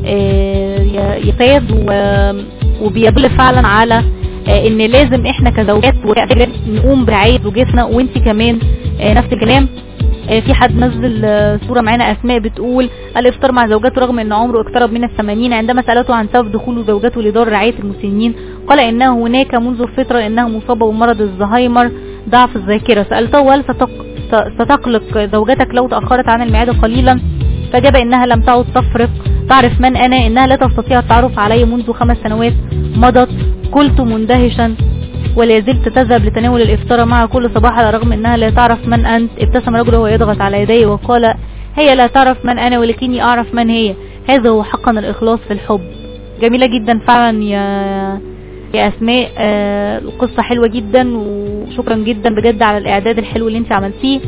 يا سيد وبيدل فعلا على ان لازم احنا كزوجات نقوم برعاية زوجتنا وانت كمان نفس الكلام في حد نزل صورة معانا اسماء بتقول الافطار مع زوجته رغم ان عمره اقترب من الثمانين عندما سألته عن سبب دخول زوجته لدار رعاية المسنين قال انه هناك منذ الفترة انها مصابة بمرض الزهايمر ضعف الذاكرة سألته هل ستقلق زوجتك لو تأخرت عن الميعاد قليلا فجاب انها لم تعد تفرق تعرف من انا انها لا تستطيع التعرف علي منذ خمس سنوات مضت قلت مندهشا ولا زلت تذهب لتناول الافطار معه كل صباح على الرغم انها لا تعرف من انت ابتسم رجل وهو يضغط على يديه وقال هي لا تعرف من انا ولكني اعرف من هي هذا هو حقا الاخلاص في الحب جميلة جدا فعلا يا يا اسماء آه القصة حلوة جدا وشكرا جدا بجد على الاعداد الحلو اللي انت عملتيه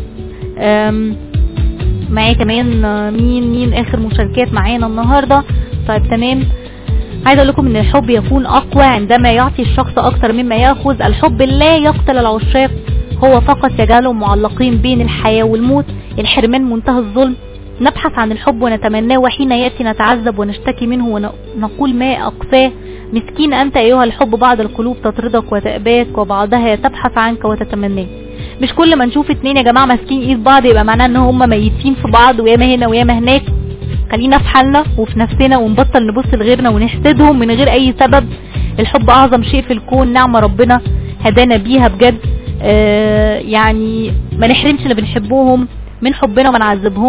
معايا كمان مين مين اخر مشاركات معانا النهاردة طيب تمام عايز اقول لكم ان الحب يكون اقوى عندما يعطي الشخص اكتر مما ياخذ الحب لا يقتل العشاق هو فقط يجعلهم معلقين بين الحياة والموت الحرمان منتهى الظلم نبحث عن الحب ونتمناه وحين يأتي نتعذب ونشتكي منه ونقول ما أقفاه مسكين أنت أيها الحب بعض القلوب تطردك وتأباك وبعضها تبحث عنك وتتمناه مش كل ما نشوف اتنين يا جماعة ماسكين ايد بعض يبقى معناه ان هم ميتين في بعض وياما هنا وياما هناك خلينا في حالنا وفي نفسنا ونبطل نبص لغيرنا ونحسدهم من غير اي سبب الحب اعظم شيء في الكون نعمة ربنا هدانا بيها بجد آه يعني ما نحرمش اللي بنحبهم من حبنا وما نعذبهمش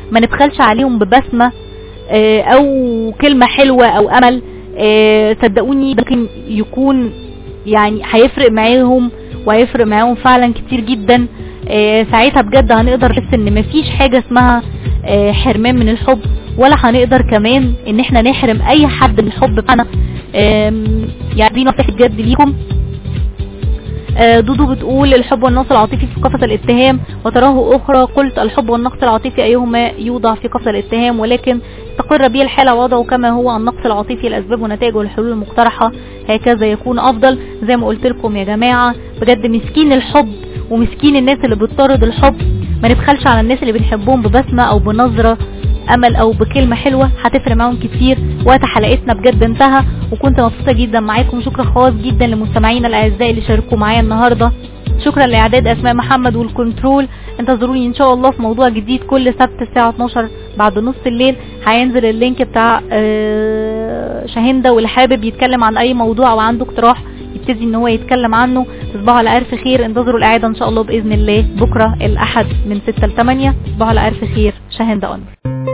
ما نبخلش عليهم ببسمة آه، او كلمة حلوة او امل آه، صدقوني ده ممكن يكون يعني هيفرق معاهم وهيفرق معاهم فعلا كتير جدا آه، ساعتها بجد هنقدر نحس ان مفيش حاجة اسمها آه، حرمان من الحب ولا هنقدر كمان ان احنا نحرم اي حد من الحب بتاعنا آم، يعني دي نصيحة بجد ليكم آه، دودو بتقول الحب والنقص العاطفي في قفص الاتهام وتراه اخرى قلت الحب والنقص العاطفي ايهما يوضع في قفص الاتهام ولكن تقر به الحالة وضعه كما هو النقص العاطفي الاسباب ونتائجه والحلول المقترحة هكذا يكون افضل زي ما قلت لكم يا جماعة بجد مسكين الحب ومسكين الناس اللي بتطرد الحب ما نبخلش على الناس اللي بنحبهم ببسمة او بنظرة امل او بكلمة حلوة هتفرق معاهم كتير وقت حلقتنا بجد انتهى وكنت مبسوطة جدا معاكم شكرا خاص جدا لمستمعينا الاعزاء اللي شاركوا معايا النهاردة شكرا لاعداد اسماء محمد والكنترول انتظروني ان شاء الله في موضوع جديد كل سبت الساعة 12 بعد نص الليل هينزل اللينك بتاع آه، شاهندة واللي حابب يتكلم عن اي موضوع او عنده اقتراح يبتدي ان هو يتكلم عنه تصبحوا على الف خير انتظروا الاعادة ان شاء الله باذن الله بكرة الاحد من 6 ل 8 تصبحوا على الف خير شاهندة انور